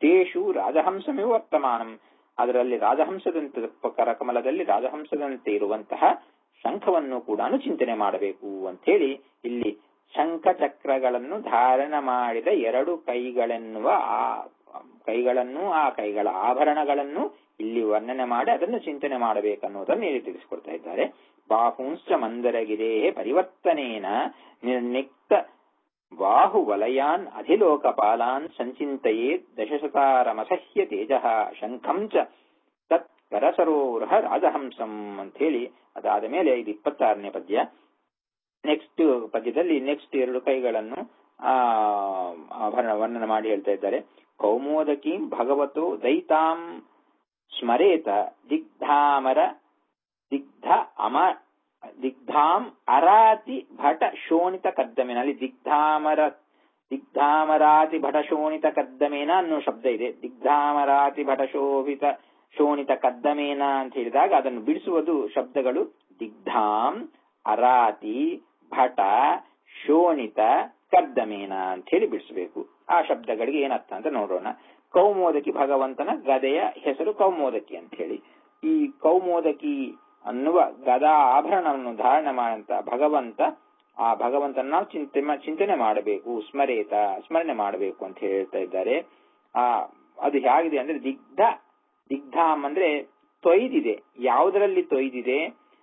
ತೇಷು ರಾಜಹಂಸಮೇ ವರ್ತಮಾನಂ ಅದರಲ್ಲಿ ರಾಜಹಂಸದಂತೆ ಕರಕಮಲದಲ್ಲಿ ರಾಜಹಂಸದಂತೆ ಇರುವಂತಹ ಶಂಖವನ್ನು ಕೂಡ ಚಿಂತನೆ ಮಾಡಬೇಕು ಅಂತ ಹೇಳಿ ಇಲ್ಲಿ ಶಂಖ ಚಕ್ರಗಳನ್ನು ಧಾರಣ ಮಾಡಿದ ಎರಡು ಕೈಗಳೆನ್ನುವ ಆ ಕೈಗಳನ್ನು ಆ ಕೈಗಳ ಆಭರಣಗಳನ್ನು ಇಲ್ಲಿ ವರ್ಣನೆ ಮಾಡಿ ಅದನ್ನು ಚಿಂತನೆ ಮಾಡಬೇಕನ್ನುವುದನ್ನು ಇಲ್ಲಿ ತಿಳಿಸಿಕೊಡ್ತಾ ಇದ್ದಾರೆ ಬಾಹುಂಶ್ಚ ಮಂದರಗಿರೇ ಪರಿವರ್ತನೇನ ನಿರ್ನಿಕ್ತ ಬಾಹು ವಲಯಾನ್ ಅಧಿಲೋಕಪಾಲಾನ್ ಸಂಚಿಂತೆಯೇ ದಶಶತಾರಮಸಹ್ಯ ತೇಜ ಶಂಖಂ ಚ ತತ್ ಕರಸರೋರಹ ರಾಜಹಂಸಂ ಅಂತ ಹೇಳಿ ಅದಾದ ಮೇಲೆ ಇದು ಇಪ್ಪತ್ತಾರನೇ ಪದ್ಯ ನೆಕ್ಸ್ಟ್ ಪದ್ಯದಲ್ಲಿ ನೆಕ್ಸ್ಟ್ ಎರಡು ಕೈಗಳನ್ನು ಆ ಆಭರಣ ವರ್ಣನ ಮಾಡಿ ಹೇಳ್ತಾ ಇದ್ದಾರೆ ಕೌಮೋದಕೀಂ ಭಗವತೋ ದೈತಾಂ ಸ್ಮರೇತ ದಿಗ್ಧಾಮರ ದಿಗ್ಧ ಅಮ ದಿಗ್ಧಾಂ ಅರಾತಿ ಭಟ ಶೋಣಿತ ಕದ್ದಮೇನಲ್ಲಿ ದಿಗ್ಧಾಮರ ದಿಗ್ಧಾಮರಾತಿ ಭಟ ಶೋಣಿತ ಕದ್ದಮೇನ ಅನ್ನೋ ಶಬ್ದ ಇದೆ ದಿಗ್ಧಾಮರಾತಿ ಭಟ ಶೋಭಿತ ಶೋಣಿತ ಕದ್ದಮೇನ ಅಂತ ಹೇಳಿದಾಗ ಅದನ್ನು ಬಿಡಿಸುವುದು ಶಬ್ದಗಳು ದಿಗ್ಧಾಂ ಅರಾತಿ ಭಟ ಶೋಣಿತ ಕದ್ದಮೇನ ಅಂತ ಹೇಳಿ ಬಿಡಿಸಬೇಕು ಆ ಶಬ್ದಗಳಿಗೆ ಏನರ್ಥ ಅಂತ ನೋಡೋಣ ಕೌಮೋದಕಿ ಭಗವಂತನ ಗದೆಯ ಹೆಸರು ಕೌಮೋದಕಿ ಅಂತ ಹೇಳಿ ಈ ಕೌಮೋದಕಿ ಅನ್ನುವ ಗದಾ ಆಭರಣವನ್ನು ಧಾರಣ ಮಾಡಂತ ಭಗವಂತ ಆ ಭಗವಂತನ ನಾವು ಚಿಂತೆ ಚಿಂತನೆ ಮಾಡಬೇಕು ಸ್ಮರೇತ ಸ್ಮರಣೆ ಮಾಡಬೇಕು ಅಂತ ಹೇಳ್ತಾ ಇದ್ದಾರೆ ಆ ಅದು ಹೇಗಿದೆ ಅಂದ್ರೆ ದಿಗ್ಧ ದಿಗ್ಧಾಮ್ ಅಂದ್ರೆ ತೊಯ್ದಿದೆ ಯಾವುದರಲ್ಲಿ ತೊಯ್ದಿದೆ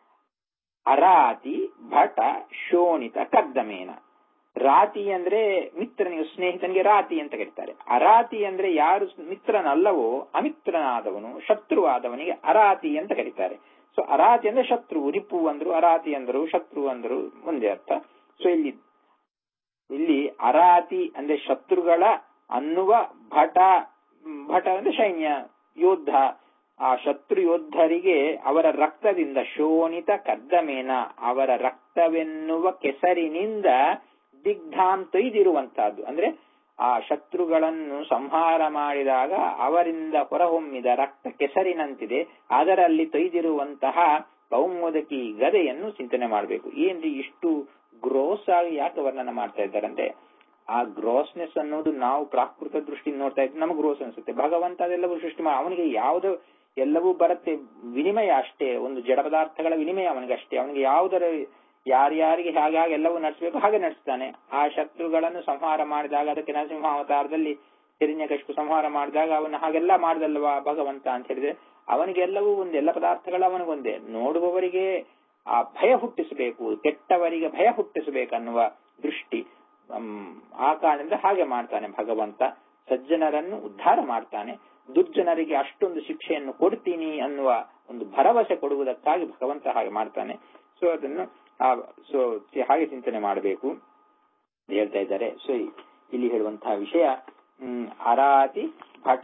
ಅರಾತಿ ಭಟ ಶೋಣಿತ ಕದ್ದಮೇನ ರಾತಿ ಅಂದ್ರೆ ಮಿತ್ರನಿಗೆ ಸ್ನೇಹಿತನಿಗೆ ರಾತಿ ಅಂತ ಕರೀತಾರೆ ಅರಾತಿ ಅಂದ್ರೆ ಯಾರು ಮಿತ್ರನಲ್ಲವೋ ಅಮಿತ್ರನಾದವನು ಶತ್ರುವಾದವನಿಗೆ ಅರಾತಿ ಅಂತ ಕರೀತಾರೆ ಸೊ ಅರಾತಿ ಅಂದ್ರೆ ಶತ್ರು ರಿಪು ಅಂದ್ರು ಅರಾತಿ ಅಂದರು ಶತ್ರು ಅಂದರು ಮುಂದೆ ಅರ್ಥ ಸೊ ಇಲ್ಲಿ ಇಲ್ಲಿ ಅರಾತಿ ಅಂದ್ರೆ ಶತ್ರುಗಳ ಅನ್ನುವ ಭಟ ಭಟ ಅಂದ್ರೆ ಸೈನ್ಯ ಯೋಧ ಆ ಶತ್ರು ಯೋಧರಿಗೆ ಅವರ ರಕ್ತದಿಂದ ಶೋಣಿತ ಕದ್ದಮೇನ ಅವರ ರಕ್ತವೆನ್ನುವ ಕೆಸರಿನಿಂದ ದಿಗ್ಧಾಂ ತೊಯ್ದಿರುವಂತಹದ್ದು ಅಂದ್ರೆ ಆ ಶತ್ರುಗಳನ್ನು ಸಂಹಾರ ಮಾಡಿದಾಗ ಅವರಿಂದ ಹೊರಹೊಮ್ಮಿದ ರಕ್ತ ಕೆಸರಿನಂತಿದೆ ಅದರಲ್ಲಿ ತೊಯ್ದಿರುವಂತಹ ಕೌಮೋದಕಿ ಗದೆಯನ್ನು ಚಿಂತನೆ ಮಾಡಬೇಕು ಏನ್ರಿ ಇಷ್ಟು ಗ್ರೋಸ್ ಆಗಿ ಯಾಕೆ ವರ್ಣನ ಮಾಡ್ತಾ ಇದ್ದಾರಂತೆ ಆ ಗ್ರೋಸ್ನೆಸ್ ಅನ್ನೋದು ನಾವು ಪ್ರಾಕೃತ ದೃಷ್ಟಿ ನೋಡ್ತಾ ಇದ್ರೆ ನಮಗೆ ಗ್ರೋಸ್ ಅನ್ಸುತ್ತೆ ಭಗವಂತ ಅದೆಲ್ಲವೂ ಸೃಷ್ಟಿ ಮಾಡಿ ಅವನಿಗೆ ಯಾವ್ದು ಎಲ್ಲವೂ ಬರುತ್ತೆ ವಿನಿಮಯ ಅಷ್ಟೇ ಒಂದು ಜಡ ಪದಾರ್ಥಗಳ ವಿನಿಮಯ ಅವನಿಗೆ ಅಷ್ಟೇ ಅವನಿಗೆ ಯಾವುದರ ಯಾರ್ಯಾರಿಗೆ ಹಾಗಾಗಿ ಎಲ್ಲವೂ ನಡೆಸಬೇಕು ಹಾಗೆ ನಡೆಸ್ತಾನೆ ಆ ಶತ್ರುಗಳನ್ನು ಸಂಹಾರ ಮಾಡಿದಾಗ ಅದಕ್ಕೆ ನರಸಿಂಹ ಅವತಾರದಲ್ಲಿ ಹಿರಣ್ಯಕಶಿಪು ಸಂಹಾರ ಮಾಡಿದಾಗ ಅವನು ಹಾಗೆಲ್ಲ ಮಾಡ್ದಲ್ವಾ ಭಗವಂತ ಅಂತ ಹೇಳಿದ್ರೆ ಅವನಿಗೆಲ್ಲವೂ ಒಂದೇ ಎಲ್ಲ ಪದಾರ್ಥಗಳು ಅವನಿಗೊಂದೇ ನೋಡುವವರಿಗೆ ಆ ಭಯ ಹುಟ್ಟಿಸಬೇಕು ಕೆಟ್ಟವರಿಗೆ ಭಯ ಹುಟ್ಟಿಸಬೇಕನ್ನುವ ದೃಷ್ಟಿ ಆ ಕಾರಣದಿಂದ ಹಾಗೆ ಮಾಡ್ತಾನೆ ಭಗವಂತ ಸಜ್ಜನರನ್ನು ಉದ್ಧಾರ ಮಾಡ್ತಾನೆ ದುರ್ಜನರಿಗೆ ಅಷ್ಟೊಂದು ಶಿಕ್ಷೆಯನ್ನು ಕೊಡ್ತೀನಿ ಅನ್ನುವ ಒಂದು ಭರವಸೆ ಕೊಡುವುದಕ್ಕಾಗಿ ಭಗವಂತ ಹಾಗೆ ಮಾಡ್ತಾನೆ ಸೊ ಅದನ್ನು ಸೊ ಹಾಗೆ ಚಿಂತನೆ ಮಾಡಬೇಕು ಹೇಳ್ತಾ ಇದ್ದಾರೆ ಸೊ ಇಲ್ಲಿ ಹೇಳುವಂತಹ ವಿಷಯ ಹ್ಮ್ ಅರಾತಿ ಭಟ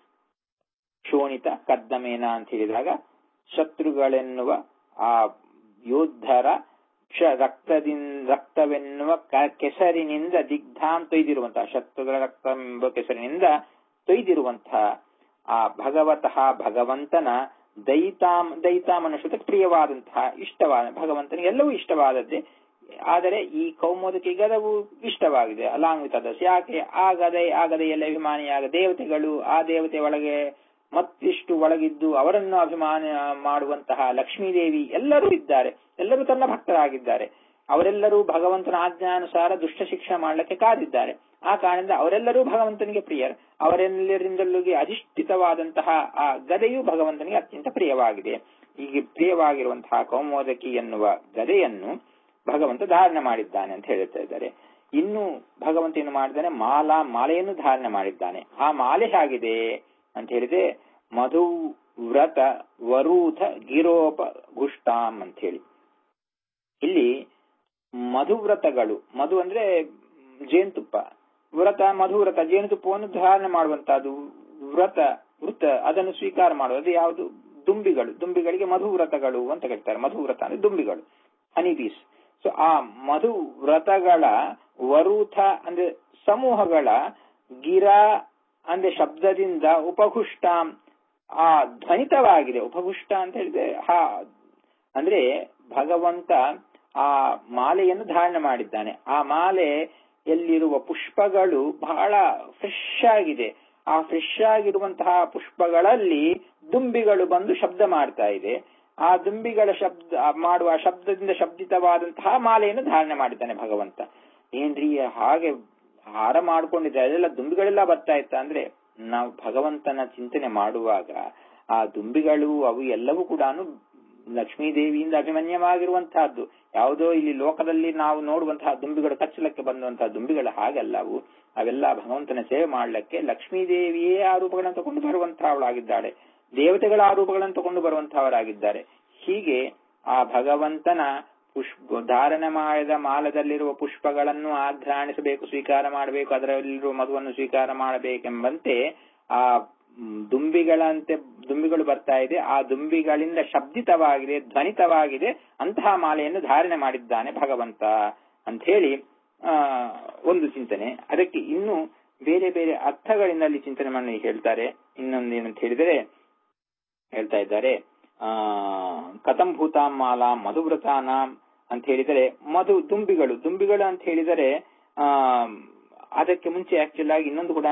ಶೋಣಿತ ಕದ್ದಮೇನ ಅಂತ ಹೇಳಿದಾಗ ಶತ್ರುಗಳೆನ್ನುವ ಆ ಯೋಧರ ರಕ್ತದಿಂದ ರಕ್ತವೆನ್ನುವ ಕೆಸರಿನಿಂದ ದಿಗ್ಧಾಂ ತೊಯ್ದಿರುವಂತಹ ಶತ್ರುಗಳ ರಕ್ತ ಎಂಬ ಕೆಸರಿನಿಂದ ತೊಯ್ದಿರುವಂತಹ ಆ ಭಗವತಃ ಭಗವಂತನ ದೈತಾಮ್ ದೈತಾಮ್ ಅನ್ನೋ ಪ್ರಿಯವಾದಂತಹ ಇಷ್ಟವಾದ ಭಗವಂತನಿಗೆ ಎಲ್ಲವೂ ಇಷ್ಟವಾದದ್ದೇ ಆದರೆ ಈ ಕೌಮೋದಕಿ ಗದವು ಇಷ್ಟವಾಗಿದೆ ಅಲಾಂಗ್ ವಿತ್ ಅದರ್ಸ್ ಯಾಕೆ ಆ ಗದೆ ಆ ಗದೆಯಲ್ಲಿ ಅಭಿಮಾನಿಯಾಗ ದೇವತೆಗಳು ಆ ದೇವತೆ ಒಳಗೆ ಮತ್ತಿಷ್ಟು ಒಳಗಿದ್ದು ಅವರನ್ನು ಅಭಿಮಾನ ಮಾಡುವಂತಹ ಲಕ್ಷ್ಮೀದೇವಿ ಎಲ್ಲರೂ ಇದ್ದಾರೆ ಎಲ್ಲರೂ ತನ್ನ ಭಕ್ತರಾಗಿದ್ದಾರೆ ಅವರೆಲ್ಲರೂ ಭಗವಂತನ ಆಜ್ಞಾನುಸಾರ ದುಷ್ಟ ಶಿಕ್ಷೆ ಮಾಡಲಿಕ್ಕೆ ಕಾದಿದ್ದಾರೆ ಆ ಕಾರಣದಿಂದ ಅವರೆಲ್ಲರೂ ಭಗವಂತನಿಗೆ ಪ್ರಿಯರು ಅವರೆಲ್ಲರಿಂದಲೂ ಅಧಿಷ್ಠಿತವಾದಂತಹ ಆ ಗದೆಯು ಭಗವಂತನಿಗೆ ಅತ್ಯಂತ ಪ್ರಿಯವಾಗಿದೆ ಹೀಗೆ ಪ್ರಿಯವಾಗಿರುವಂತಹ ಕೌಮೋದಕಿ ಎನ್ನುವ ಗದೆಯನ್ನು ಭಗವಂತ ಧಾರಣೆ ಮಾಡಿದ್ದಾನೆ ಅಂತ ಹೇಳ್ತಾ ಇದ್ದಾರೆ ಇನ್ನು ಭಗವಂತ ಏನು ಮಾಡಿದ್ದಾನೆ ಮಾಲಾ ಮಾಲೆಯನ್ನು ಧಾರಣೆ ಮಾಡಿದ್ದಾನೆ ಆ ಮಾಲೆ ಹೇಗಿದೆ ಅಂತ ಹೇಳಿದ್ರೆ ಮಧು ವ್ರತ ವರೂಥ ಗಿರೋಪ ಗುಷ್ಟಾಂ ಅಂತ ಹೇಳಿ ಇಲ್ಲಿ ಮಧುವ್ರತಗಳು ಮಧು ಅಂದ್ರೆ ಜೇನುತುಪ್ಪ ವ್ರತ ಮಧುವ್ರತ ಜೇನುತುಪ್ಪವನ್ನು ಧಾರಣೆ ಮಾಡುವಂತಹದ್ದು ವ್ರತ ವೃತ ಅದನ್ನು ಸ್ವೀಕಾರ ಮಾಡುವುದು ಯಾವುದು ದುಂಬಿಗಳು ದುಂಬಿಗಳಿಗೆ ಮಧುವ್ರತಗಳು ಅಂತ ಕರೀತಾರೆ ಮಧುವ್ರತ ಅಂದ್ರೆ ದುಂಬಿಗಳು ಹನಿ ಬೀಸ್ ಸೊ ಆ ಮಧು ವ್ರತಗಳ ವರೂಥ ಅಂದ್ರೆ ಸಮೂಹಗಳ ಗಿರ ಅಂದ್ರೆ ಶಬ್ದದಿಂದ ಉಪಹುಷ್ಟ ಆ ಧ್ವನಿತವಾಗಿದೆ ಉಪಹುಷ್ಟ ಅಂತ ಹೇಳಿದ್ರೆ ಹಾ ಅಂದ್ರೆ ಭಗವಂತ ಆ ಮಾಲೆಯನ್ನು ಧಾರಣೆ ಮಾಡಿದ್ದಾನೆ ಆ ಮಾಲೆ ಎಲ್ಲಿರುವ ಪುಷ್ಪಗಳು ಬಹಳ ಫ್ರೆಶ್ ಆಗಿದೆ ಆ ಫ್ರೆಶ್ ಆಗಿರುವಂತಹ ಪುಷ್ಪಗಳಲ್ಲಿ ದುಂಬಿಗಳು ಬಂದು ಶಬ್ದ ಮಾಡ್ತಾ ಇದೆ ಆ ದುಂಬಿಗಳ ಶಬ್ದ ಆ ಮಾಡುವ ಶಬ್ದದಿಂದ ಶಬ್ದಿತವಾದಂತಹ ಮಾಲೆಯನ್ನು ಧಾರಣೆ ಮಾಡಿದ್ದಾನೆ ಭಗವಂತ ಏನ್ರಿ ಹಾಗೆ ಹಾರ ಮಾಡ್ಕೊಂಡಿದ್ದಾರೆ ಅದೆಲ್ಲ ದುಂಬಿಗಳೆಲ್ಲ ಬರ್ತಾ ಇತ್ತ ಅಂದ್ರೆ ನಾವು ಭಗವಂತನ ಚಿಂತನೆ ಮಾಡುವಾಗ ಆ ದುಂಬಿಗಳು ಅವು ಎಲ್ಲವೂ ಕೂಡ ಲಕ್ಷ್ಮೀ ದೇವಿಯಿಂದ ಅಭಿಮನ್ಯವಾಗಿರುವಂತಹದ್ದು ಯಾವುದೋ ಇಲ್ಲಿ ಲೋಕದಲ್ಲಿ ನಾವು ನೋಡುವಂತಹ ದುಂಬಿಗಳು ಕಚ್ಚಲಕ್ಕೆ ಬಂದಂತಹ ದುಂಬಿಗಳು ಹಾಗಲ್ಲ ಅವು ಅವೆಲ್ಲ ಭಗವಂತನ ಸೇವೆ ಮಾಡ್ಲಿಕ್ಕೆ ಲಕ್ಷ್ಮೀ ದೇವಿಯೇ ಆ ರೂಪಗಳನ್ನು ತಗೊಂಡು ಬರುವಂತಹವಳಾಗಿದ್ದಾಳೆ ದೇವತೆಗಳ ಆ ರೂಪಗಳನ್ನು ತಗೊಂಡು ಬರುವಂತಹವರಾಗಿದ್ದಾರೆ ಹೀಗೆ ಆ ಭಗವಂತನ ಪುಷ್ಪ ಧಾರಣೆ ಮಾಡಿದ ಮಾಲದಲ್ಲಿರುವ ಪುಷ್ಪಗಳನ್ನು ಆಘ್ರಾಣಿಸಬೇಕು ಸ್ವೀಕಾರ ಮಾಡಬೇಕು ಅದರಲ್ಲಿರುವ ಮಧುವನ್ನು ಸ್ವೀಕಾರ ಮಾಡಬೇಕೆಂಬಂತೆ ಆ ದುಂಬಿಗಳಂತೆ ದುಂಬಿಗಳು ಬರ್ತಾ ಇದೆ ಆ ದುಂಬಿಗಳಿಂದ ಶಬ್ದಿತವಾಗಿದೆ ಧ್ವನಿತವಾಗಿದೆ ಅಂತಹ ಮಾಲೆಯನ್ನು ಧಾರಣೆ ಮಾಡಿದ್ದಾನೆ ಭಗವಂತ ಅಂತ ಹೇಳಿ ಆ ಒಂದು ಚಿಂತನೆ ಅದಕ್ಕೆ ಇನ್ನು ಬೇರೆ ಬೇರೆ ಅರ್ಥಗಳಿಂದಲ್ಲಿ ಚಿಂತನೆ ಮಾಡಿ ಹೇಳ್ತಾರೆ ಇನ್ನೊಂದೇನಂತ ಹೇಳಿದರೆ ಹೇಳ್ತಾ ಇದ್ದಾರೆ ಆ ಕಥಂ ಭೂತಾಂ ಮಾಲಾ ಮಧುವ್ರತಾನಾಂ ಅಂತ ಹೇಳಿದರೆ ಮಧು ದುಂಬಿಗಳು ದುಂಬಿಗಳು ಅಂತ ಹೇಳಿದರೆ ಆ ಅದಕ್ಕೆ ಮುಂಚೆ ಆಕ್ಚುಲ್ ಆಗಿ ಇನ್ನೊಂದು ಕೂಡ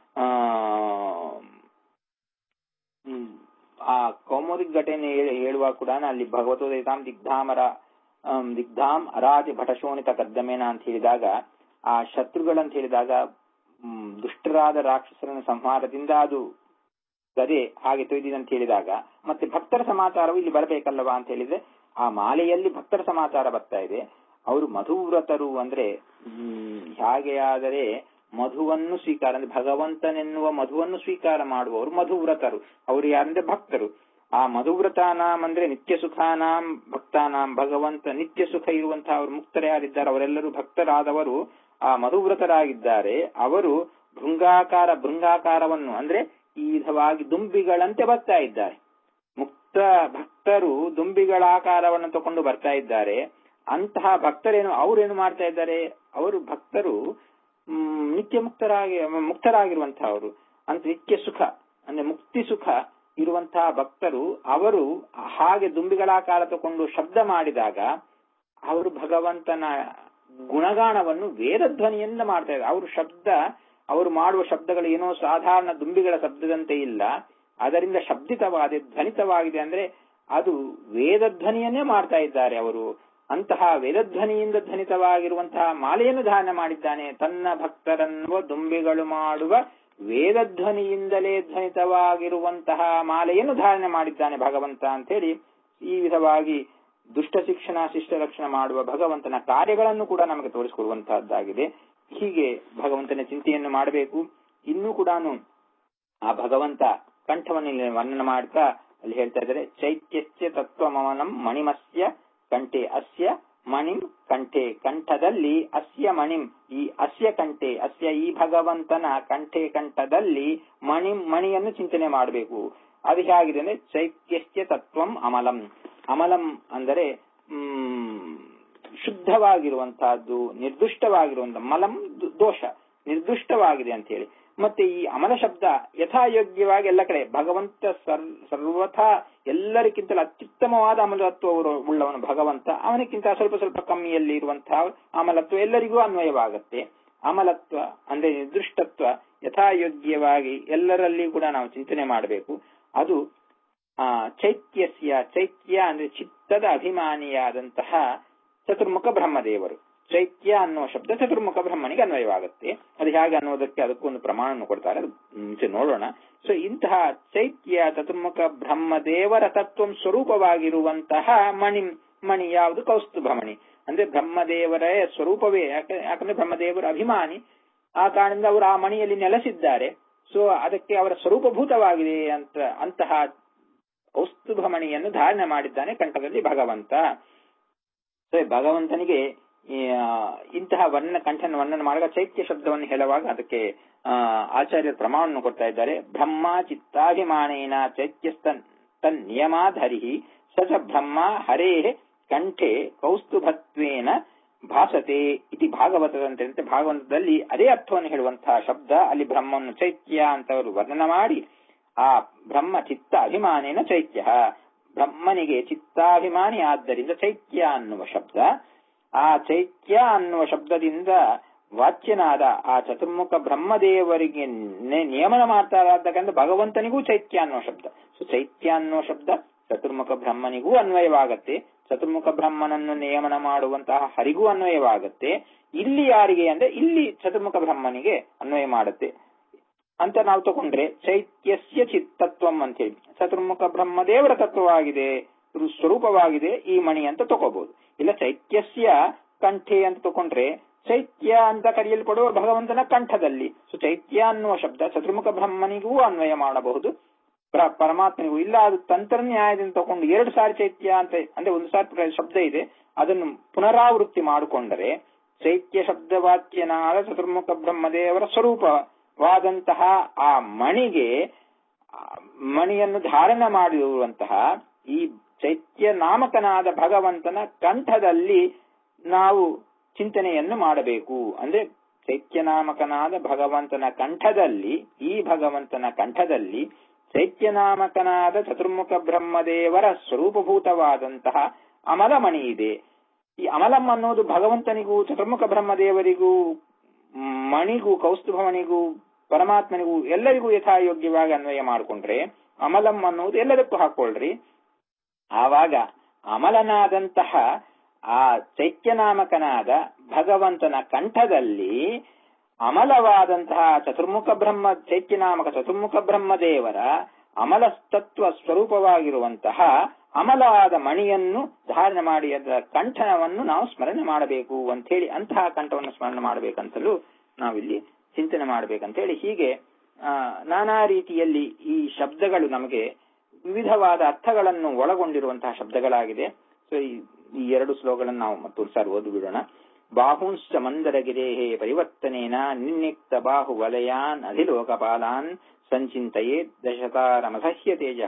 ಆ ಕೌಮೋದಿಕ್ ಘಟನೆ ಹೇಳುವಾಗ ಕೂಡ ಅಲ್ಲಿ ಭಗವತೋದಯತಾಂ ದಿಗ್ಧಾಮರ ದಿಗ್ಧಾಮ್ ಅರಾತಿ ಭಟಶೋಣಿತ ಕದ್ದಮೇನ ಅಂತ ಹೇಳಿದಾಗ ಆ ಶತ್ರುಗಳಂತ ಹೇಳಿದಾಗ ದುಷ್ಟರಾದ ರಾಕ್ಷಸರನ ಸಂಹಾರದಿಂದ ಅದು ಗದೆ ಹಾಗೆ ತೊಯ್ದಿದೆ ಅಂತ ಹೇಳಿದಾಗ ಮತ್ತೆ ಭಕ್ತರ ಸಮಾಚಾರವು ಇಲ್ಲಿ ಬರಬೇಕಲ್ಲವಾ ಅಂತ ಹೇಳಿದ್ರೆ ಆ ಮಾಲೆಯಲ್ಲಿ ಭಕ್ತರ ಸಮಾಚಾರ ಬರ್ತಾ ಇದೆ ಅವರು ಮಧುವ್ರತರು ಅಂದ್ರೆ ಹ್ಮ್ ಹೇಗೆ ಆದರೆ ಮಧುವನ್ನು ಸ್ವೀಕಾರ ಅಂದ್ರೆ ಭಗವಂತನೆನ್ನುವ ಮಧುವನ್ನು ಸ್ವೀಕಾರ ಮಾಡುವವರು ಮಧುವ್ರತರು ಅವರು ಯಾರಂದ್ರೆ ಭಕ್ತರು ಆ ಮಧುವ್ರತಾನಾಂ ಅಂದ್ರೆ ನಿತ್ಯ ಸುಖಾನಾಂ ಭಕ್ತಾನಾಂ ಭಗವಂತ ನಿತ್ಯ ಸುಖ ಇರುವಂತಹ ಅವರು ಮುಕ್ತರು ಯಾರಿದ್ದಾರೆ ಅವರೆಲ್ಲರೂ ಭಕ್ತರಾದವರು ಆ ಮಧುವ್ರತರಾಗಿದ್ದಾರೆ ಅವರು ಭೃಂಗಾಕಾರ ಭೃಂಗಾಕಾರವನ್ನು ಅಂದ್ರೆ ಈ ವಿಧವಾಗಿ ದುಂಬಿಗಳಂತೆ ಬರ್ತಾ ಇದ್ದಾರೆ ಮುಕ್ತ ಭಕ್ತರು ದುಂಬಿಗಳ ಆಕಾರವನ್ನು ತಕೊಂಡು ಬರ್ತಾ ಇದ್ದಾರೆ ಅಂತಹ ಭಕ್ತರೇನು ಅವರೇನು ಮಾಡ್ತಾ ಇದ್ದಾರೆ ಅವರು ಭಕ್ತರು ನಿತ್ಯ ಮುಕ್ತರಾಗಿ ಮುಕ್ತರಾಗಿರುವಂತಹವರು ಅಂತ ನಿತ್ಯ ಸುಖ ಅಂದ್ರೆ ಮುಕ್ತಿ ಸುಖ ಇರುವಂತಹ ಭಕ್ತರು ಅವರು ಹಾಗೆ ದುಂಬಿಗಳಾಕಾರ ತಕೊಂಡು ಶಬ್ದ ಮಾಡಿದಾಗ ಅವರು ಭಗವಂತನ ಗುಣಗಾನವನ್ನು ವೇದಧ್ವನಿಯಿಂದ ಮಾಡ್ತಾ ಇದ್ದಾರೆ ಅವರು ಶಬ್ದ ಅವರು ಮಾಡುವ ಶಬ್ದಗಳು ಏನೋ ಸಾಧಾರಣ ದುಂಬಿಗಳ ಶಬ್ದದಂತೆ ಇಲ್ಲ ಅದರಿಂದ ಶಬ್ದಿತವಾದ ಧ್ವನಿತವಾಗಿದೆ ಅಂದ್ರೆ ಅದು ವೇದಧ್ವನಿಯನ್ನೇ ಮಾಡ್ತಾ ಇದ್ದಾರೆ ಅವರು ಅಂತಹ ವೇದಧ್ವನಿಯಿಂದ ಧ್ವನಿತವಾಗಿರುವಂತಹ ಮಾಲೆಯನ್ನು ಧಾರಣ ಮಾಡಿದ್ದಾನೆ ತನ್ನ ಭಕ್ತರನ್ನುವ ದುಂಬಿಗಳು ಮಾಡುವ ವೇದಧ್ವನಿಯಿಂದಲೇ ಧ್ವನಿತವಾಗಿರುವಂತಹ ಮಾಲೆಯನ್ನು ಧಾರಣೆ ಮಾಡಿದ್ದಾನೆ ಭಗವಂತ ಅಂತ ಹೇಳಿ ಈ ವಿಧವಾಗಿ ದುಷ್ಟ ಶಿಕ್ಷಣ ಶಿಷ್ಟ ರಕ್ಷಣೆ ಮಾಡುವ ಭಗವಂತನ ಕಾರ್ಯಗಳನ್ನು ಕೂಡ ನಮಗೆ ತೋರಿಸಿಕೊಡುವಂತಹದ್ದಾಗಿದೆ ಹೀಗೆ ಭಗವಂತನ ಚಿಂತೆಯನ್ನು ಮಾಡಬೇಕು ಇನ್ನೂ ಕೂಡ ಆ ಭಗವಂತ ಕಂಠವನ್ನು ವರ್ಣನ ಮಾಡ್ತಾ ಅಲ್ಲಿ ಹೇಳ್ತಾ ಇದ್ದಾರೆ ಚೈತ್ಯಸ್ಯ ತತ್ವಮವನಂ ಮಣಿಮಸ್ಯ ಕಂಠೆ ಅಸ್ಯ ಮಣಿಂ ಕಂಠೆ ಕಂಠದಲ್ಲಿ ಅಸ್ಯ ಮಣಿಂ ಈ ಅಸ್ಯ ಕಂಠೆ ಅಸ್ಯ ಈ ಭಗವಂತನ ಕಂಠೆ ಕಂಠದಲ್ಲಿ ಮಣಿ ಮಣಿಯನ್ನು ಚಿಂತನೆ ಮಾಡಬೇಕು ಅದು ಹೇಗಿದೆ ಅಂದ್ರೆ ಚೈತ್ಯಸ್ಯ ತತ್ವಂ ಅಮಲಂ ಅಮಲಂ ಅಂದರೆ ಹ್ಮ್ ಶುದ್ಧವಾಗಿರುವಂತಹದ್ದು ನಿರ್ದುಷ್ಟವಾಗಿರುವಂತಹ ಮಲಂ ದೋಷ ನಿರ್ದುಷ್ಟವಾಗಿದೆ ಅಂತ ಹೇಳಿ ಮತ್ತೆ ಈ ಅಮಲ ಶಬ್ದ ಯಥಾಯೋಗ್ಯವಾಗಿ ಎಲ್ಲ ಕಡೆ ಭಗವಂತ ಸರ್ವಥಾ ಎಲ್ಲರಿಗಿಂತಲೂ ಅತ್ಯುತ್ತಮವಾದ ಅಮಲತ್ವ ಉಳ್ಳವನು ಭಗವಂತ ಅವನಿಗಿಂತ ಸ್ವಲ್ಪ ಸ್ವಲ್ಪ ಕಮ್ಮಿಯಲ್ಲಿ ಇರುವಂತಹ ಅಮಲತ್ವ ಎಲ್ಲರಿಗೂ ಅನ್ವಯವಾಗುತ್ತೆ ಅಮಲತ್ವ ಅಂದ್ರೆ ನಿರ್ದಿಷ್ಟತ್ವ ಯಥಾಯೋಗ್ಯವಾಗಿ ಎಲ್ಲರಲ್ಲಿ ಕೂಡ ನಾವು ಚಿಂತನೆ ಮಾಡಬೇಕು ಅದು ಆ ಚೈತ್ಯಸ್ಯ ಚೈತ್ಯ ಅಂದ್ರೆ ಚಿತ್ತದ ಅಭಿಮಾನಿಯಾದಂತಹ ಚತುರ್ಮುಖ ಬ್ರಹ್ಮದೇವರು ಚೈತ್ಯ ಅನ್ನೋ ಶಬ್ದ ಚತುರ್ಮುಖ ಬ್ರಹ್ಮನಿಗೆ ಅನ್ವಯವಾಗುತ್ತೆ ಅದು ಹೇಗೆ ಅನ್ನೋದಕ್ಕೆ ಅದಕ್ಕೊಂದು ಪ್ರಮಾಣವನ್ನು ಕೊಡ್ತಾರೆ ಅದು ಮುಂಚೆ ನೋಡೋಣ ಸೊ ಇಂತಹ ಚೈತ್ಯ ಚತುರ್ಮುಖ ಬ್ರಹ್ಮದೇವರ ತತ್ವ ಸ್ವರೂಪವಾಗಿರುವಂತಹ ಮಣಿ ಮಣಿ ಯಾವುದು ಕೌಸ್ತುಭ ಮಣಿ ಅಂದ್ರೆ ಬ್ರಹ್ಮದೇವರ ಸ್ವರೂಪವೇ ಯಾಕಂದ್ರೆ ಬ್ರಹ್ಮದೇವರ ಅಭಿಮಾನಿ ಆ ಕಾರಣದಿಂದ ಅವರು ಆ ಮಣಿಯಲ್ಲಿ ನೆಲೆಸಿದ್ದಾರೆ ಸೊ ಅದಕ್ಕೆ ಅವರ ಸ್ವರೂಪಭೂತವಾಗಿದೆ ಅಂತ ಅಂತಹ ಕೌಸ್ತುಭ ಮಣಿಯನ್ನು ಧಾರಣೆ ಮಾಡಿದ್ದಾನೆ ಕಂಠದಲ್ಲಿ ಭಗವಂತ ಸೊ ಭಗವಂತನಿಗೆ ಇಂತಹ ವರ್ಣ ಕಂಠನ ವರ್ಣನ ಮಾಡುವ ಚೈತ್ಯ ಶಬ್ದವನ್ನು ಹೇಳುವಾಗ ಅದಕ್ಕೆ ಆಚಾರ್ಯರ ಪ್ರಮಾಣವನ್ನು ಕೊಡ್ತಾ ಇದ್ದಾರೆ ಬ್ರಹ್ಮ ಚಿತ್ತಾಭಿಮಾನೇನ ಚೈತ್ಯಸ್ತನ್ ತನ್ ನಿಯಮಾಧರಿ ಸಚ ಬ್ರಹ್ಮ ಹರೇ ಕಂಠೆ ಕೌಸ್ತುಭತ್ವೇನ ಭಾಸತೆ ಇತಿ ಭಾಗವತದಂತೆ ಭಾಗವತದಲ್ಲಿ ಅದೇ ಅರ್ಥವನ್ನು ಹೇಳುವಂತಹ ಶಬ್ದ ಅಲ್ಲಿ ಬ್ರಹ್ಮವನ್ನು ಚೈತ್ಯ ಅಂತ ಅವರು ವರ್ಣನ ಮಾಡಿ ಆ ಬ್ರಹ್ಮ ಚಿತ್ತ ಅಭಿಮಾನೇನ ಚೈತ್ಯ ಬ್ರಹ್ಮನಿಗೆ ಚಿತ್ತಾಭಿಮಾನಿ ಆದ್ದರಿಂದ ಚೈತ್ಯ ಅನ್ನುವ ಶಬ್ದ ಆ ಚೈತ್ಯ ಅನ್ನುವ ಶಬ್ದದಿಂದ ವಾಚ್ಯನಾದ ಆ ಚತುರ್ಮುಖ ಬ್ರಹ್ಮದೇವರಿಗೆ ನೆ- ನಿಯಮನ ಮಾಡ್ತಾ ಇರತಕ್ಕಂಥ ಭಗವಂತನಿಗೂ ಚೈತ್ಯ ಅನ್ನೋ ಶಬ್ದ ಸೊ ಚೈತ್ಯ ಅನ್ನೋ ಶಬ್ದ ಚತುರ್ಮುಖ ಬ್ರಹ್ಮನಿಗೂ ಅನ್ವಯವಾಗತ್ತೆ ಚತುರ್ಮುಖ ಬ್ರಹ್ಮನನ್ನು ನಿಯಮನ ಮಾಡುವಂತಹ ಹರಿಗೂ ಅನ್ವಯವಾಗತ್ತೆ ಇಲ್ಲಿ ಯಾರಿಗೆ ಅಂದ್ರೆ ಇಲ್ಲಿ ಚತುರ್ಮುಖ ಬ್ರಹ್ಮನಿಗೆ ಅನ್ವಯ ಮಾಡುತ್ತೆ ಅಂತ ನಾವು ತಗೊಂಡ್ರೆ ಚೈತ್ಯಸ್ಯ ಚಿತ್ತತ್ವಂ ಅಂತ ಹೇಳಿ ಚತುರ್ಮುಖ ಬ್ರಹ್ಮದೇವರ ತತ್ವವಾಗಿದೆ ರು- ಸ್ವರೂಪವಾಗಿದೆ ಈ ಮಣಿ ಅಂತ ತಗೋಬಹುದು ಇಲ್ಲ ಚೈತ್ಯಸ್ಯ ಕಂಠೆ ಅಂತ ತಗೊಂಡ್ರೆ ಚೈತ್ಯ ಅಂತ ಕರೆಯಲ್ಪಡುವ ಭಗವಂತನ ಕಂಠದಲ್ಲಿ ಸೊ ಚೈತ್ಯ ಅನ್ನುವ ಶಬ್ದ ಚತುರ್ಮುಖ ಬ್ರಹ್ಮನಿಗೂ ಅನ್ವಯ ಮಾಡಬಹುದು ಪ್ರ- ಪರಮಾತ್ಮನಿಗೂ ಇಲ್ಲ ಅದು ತಂತ್ರನ್ಯಾಯದಿಂದ ತಗೊಂಡು ಎರಡು ಸಾರಿ ಚೈತ್ಯ ಅಂತ ಅಂದ್ರೆ ಒಂದು ಸಾರಿ ಪ್ರ- ಶಬ್ದ ಇದೆ ಅದನ್ನು ಪುನರಾವೃತ್ತಿ ಮಾಡಿಕೊಂಡರೆ ಚೈತ್ಯ ಶಬ್ದವಾಚ್ಯನಾದ ಚತುರ್ಮುಖ ಬ್ರಹ್ಮದೇವರ ಸ್ವರೂಪವಾದಂತಹ ಆ ಮಣಿಗೆ ಆ ಮಣಿಯನ್ನು ಧಾರಣ ಮಾಡಿರುವಂತಹ ಈ ಚೈತ್ಯ ನಾಮಕನಾದ ಭಗವಂತನ ಕಂಠದಲ್ಲಿ ನಾವು ಚಿಂತನೆಯನ್ನು ಮಾಡಬೇಕು ಅಂದ್ರೆ ಚೈತ್ಯ ನಾಮಕನಾದ ಭಗವಂತನ ಕಂಠದಲ್ಲಿ ಈ ಭಗವಂತನ ಕಂಠದಲ್ಲಿ ಚೈತ್ಯ ನಾಮಕನಾದ ಚತುರ್ಮುಖ ಬ್ರಹ್ಮದೇವರ ಸ್ವರೂಪಭೂತವಾದಂತಹ ಅಮಲಮಣಿ ಇದೆ ಈ ಅಮಲಂ ಅನ್ನೋದು ಭಗವಂತನಿಗೂ ಚತುರ್ಮುಖ ಬ್ರಹ್ಮದೇವರಿಗೂ ಮಣಿಗೂ ಕೌಸ್ತುಭವನಿಗೂ ಪರಮಾತ್ಮನಿಗೂ ಎಲ್ಲರಿಗೂ ಯಥಾಯೋಗ್ಯವಾಗಿ ಅನ್ವಯ ಮಾಡಿಕೊಂಡ್ರೆ ಅಮಲಂ ಅನ್ನೋದು ಎಲ್ಲದಕ್ಕೂ ಹಾಕೊಳ್ರಿ ಆವಾಗ ಅಮಲನಾದಂತಹ ಆ ಚೈತ್ಯನಾಮಕನಾದ ಭಗವಂತನ ಕಂಠದಲ್ಲಿ ಅಮಲವಾದಂತಹ ಚತುರ್ಮುಖ ಬ್ರಹ್ಮ ಚೈತ್ಯನಾಮಕ ಚತುರ್ಮುಖ ಬ್ರಹ್ಮದೇವರ ಅಮಲ ತತ್ವ ಸ್ವರೂಪವಾಗಿರುವಂತಹ ಅಮಲವಾದ ಮಣಿಯನ್ನು ಧಾರಣೆ ಮಾಡಿ ಅದರ ಕಂಠನವನ್ನು ನಾವು ಸ್ಮರಣೆ ಮಾಡಬೇಕು ಅಂತ ಹೇಳಿ ಅಂತಹ ಕಂಠವನ್ನು ಸ್ಮರಣೆ ಮಾಡಬೇಕಂತಲೂ ನಾವಿಲ್ಲಿ ಚಿಂತನೆ ಮಾಡಬೇಕಂತ ಹೇಳಿ ಹೀಗೆ ಆ, ನಾನಾ ರೀತಿಯಲ್ಲಿ ಈ ಶಬ್ದಗಳು ನಮಗೆ ವಿವಿಧವಾದ ಅರ್ಥಗಳನ್ನು ಒಳಗೊಂಡಿರುವಂತಹ ಶಬ್ದಗಳಾಗಿದೆ ಸೊ ಈ- ಈ ಎರಡು ಶ್ಲೋಕಗಳನ್ನು ನಾವು ಮತ್ತೊಂದು ಸಾರಿ ಓದಿ ಬಿಡೋಣ ಬಾಹುಂಶ್ಚ ಮಂದರಗಿರೇಹೇ ಪರಿವರ್ತನೇನ ನಿನ್ನಿಕ್ತ ಬಾಹು ವಲಯಾನ್ ಅಧಿಲೋಕಪಾಲಾನ್ ಸಂಚಿಂತಯೇ ದಶತಾರಮಸಹ್ಯ ತೇಜ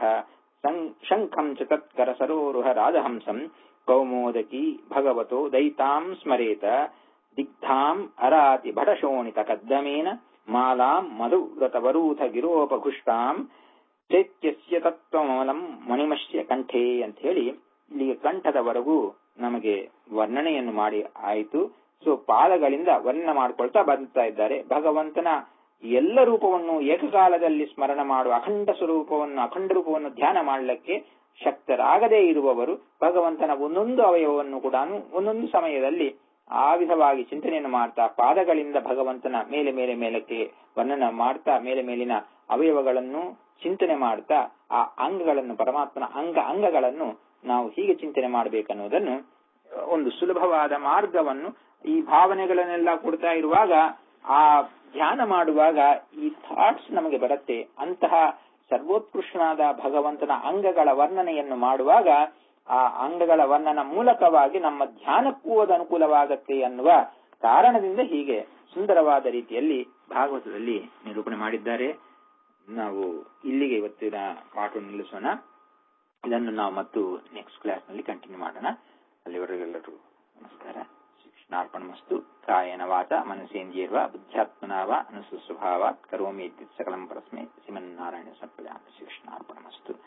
ಶಂಖಂ ಚ ತತ್ಕರ ಸರೋರುಹ ರಾಜಹಂಸಂ ಕೌಮೋದಕಿ ಭಗವತೋ ದೈತಾಂ ಸ್ಮರೇತ ದಿಗ್ಧಾಂ ಅರಾತಿ ಭಟಶೋಣಿತ ಕದ್ದಮೇನ ಮಾಲಾಂ ಮಧುವ್ರತವರೂಥ ಗಿರೋಪಘುಷ್ಟಾಂ ಚೈತ್ಯಸ್ಯ ತತ್ವಮಲಂ ಮಣಿಮಶ್ಯ ಕಂಠೇ ಅಂತ ಹೇಳಿ ಇಲ್ಲಿಗೆ ಕಂಠದವರೆಗೂ ನಮಗೆ ವರ್ಣನೆಯನ್ನು ಮಾಡಿ ಆಯಿತು ಸೊ ಪಾದಗಳಿಂದ ವರ್ಣನೆ ಮಾಡ್ಕೊಳ್ತಾ ಬರ್ತಾ ಇದ್ದಾರೆ ಭಗವಂತನ ಎಲ್ಲ ರೂಪವನ್ನು ಏಕಕಾಲದಲ್ಲಿ ಸ್ಮರಣ ಮಾಡುವ ಅಖಂಡ ಸ್ವರೂಪವನ್ನು ಅಖಂಡ ರೂಪವನ್ನು ಧ್ಯಾನ ಮಾಡಲಿಕ್ಕೆ ಶಕ್ತರಾಗದೇ ಇರುವವರು ಭಗವಂತನ ಒಂದೊಂದು ಅವಯವವನ್ನು ಕೂಡ ಒಂದೊಂದು ಸಮಯದಲ್ಲಿ ಆ ವಿಧವಾಗಿ ಚಿಂತನೆಯನ್ನು ಮಾಡ್ತಾ ಪಾದಗಳಿಂದ ಭಗವಂತನ ಮೇಲೆ ಮೇಲೆ ಮೇಲಕ್ಕೆ ವರ್ಣನ ಮಾಡ್ತಾ ಮೇಲೆ ಮೇಲಿನ ಅವಯವಗಳನ್ನು ಚಿಂತನೆ ಮಾಡ್ತಾ ಆ ಅಂಗಗಳನ್ನು ಪರಮಾತ್ಮನ ಅಂಗ ಅಂಗಗಳನ್ನು ನಾವು ಹೀಗೆ ಚಿಂತನೆ ಮಾಡಬೇಕನ್ನುವುದನ್ನು ಒಂದು ಸುಲಭವಾದ ಮಾರ್ಗವನ್ನು ಈ ಭಾವನೆಗಳನ್ನೆಲ್ಲ ಕೊಡ್ತಾ ಇರುವಾಗ ಆ ಧ್ಯಾನ ಮಾಡುವಾಗ ಈ ಥಾಟ್ಸ್ ನಮಗೆ ಬರುತ್ತೆ ಅಂತಹ ಸರ್ವೋತ್ಕೃಷ್ಟನಾದ ಭಗವಂತನ ಅಂಗಗಳ ವರ್ಣನೆಯನ್ನು ಮಾಡುವಾಗ ಆ ಅಂಗಗಳ ವರ್ಣನ ಮೂಲಕವಾಗಿ ನಮ್ಮ ಧ್ಯಾನಕ್ಕೂ ಅದು ಅನುಕೂಲವಾಗತ್ತೆ ಅನ್ನುವ ಕಾರಣದಿಂದ ಹೀಗೆ ಸುಂದರವಾದ ರೀತಿಯಲ್ಲಿ ಭಾಗವತದಲ್ಲಿ ನಿರೂಪಣೆ ಮಾಡಿದ್ದಾರೆ ನಾವು ಇಲ್ಲಿಗೆ ಇವತ್ತಿನ ಪಾಠವನ್ನು ನಿಲ್ಲಿಸೋಣ ಇದನ್ನು ನಾವು ಮತ್ತು ನೆಕ್ಸ್ಟ್ ಕ್ಲಾಸ್ ನಲ್ಲಿ ಕಂಟಿನ್ಯೂ ಮಾಡೋಣ ಅಲ್ಲಿವರೆಗೆಲ್ಲರೂ ನಮಸ್ಕಾರ ಕೃಷ್ಣಾರ್ಪಣ ಮಸ್ತು ಕಾಯನ ವಾಚ ಮನಸೇಂದ್ರಿಯರ್ವ ಬುದ್ಧ್ಯಾತ್ಮನಾವ ಅನುಸುಸ್ವಭಾವಾತ್ ಕರೋಮಿ ಇತ್ಯುತ್ ಸಕಲಂ ಪರಸ್ಮೈ ಶ್ರೀಮನ್ನಾರಾಯಣ ಸಂಪ್ರದಾಯ ಶ್ರೀಕೃಷ್ಣಾರ್ಪಣ ಮಸ್ತು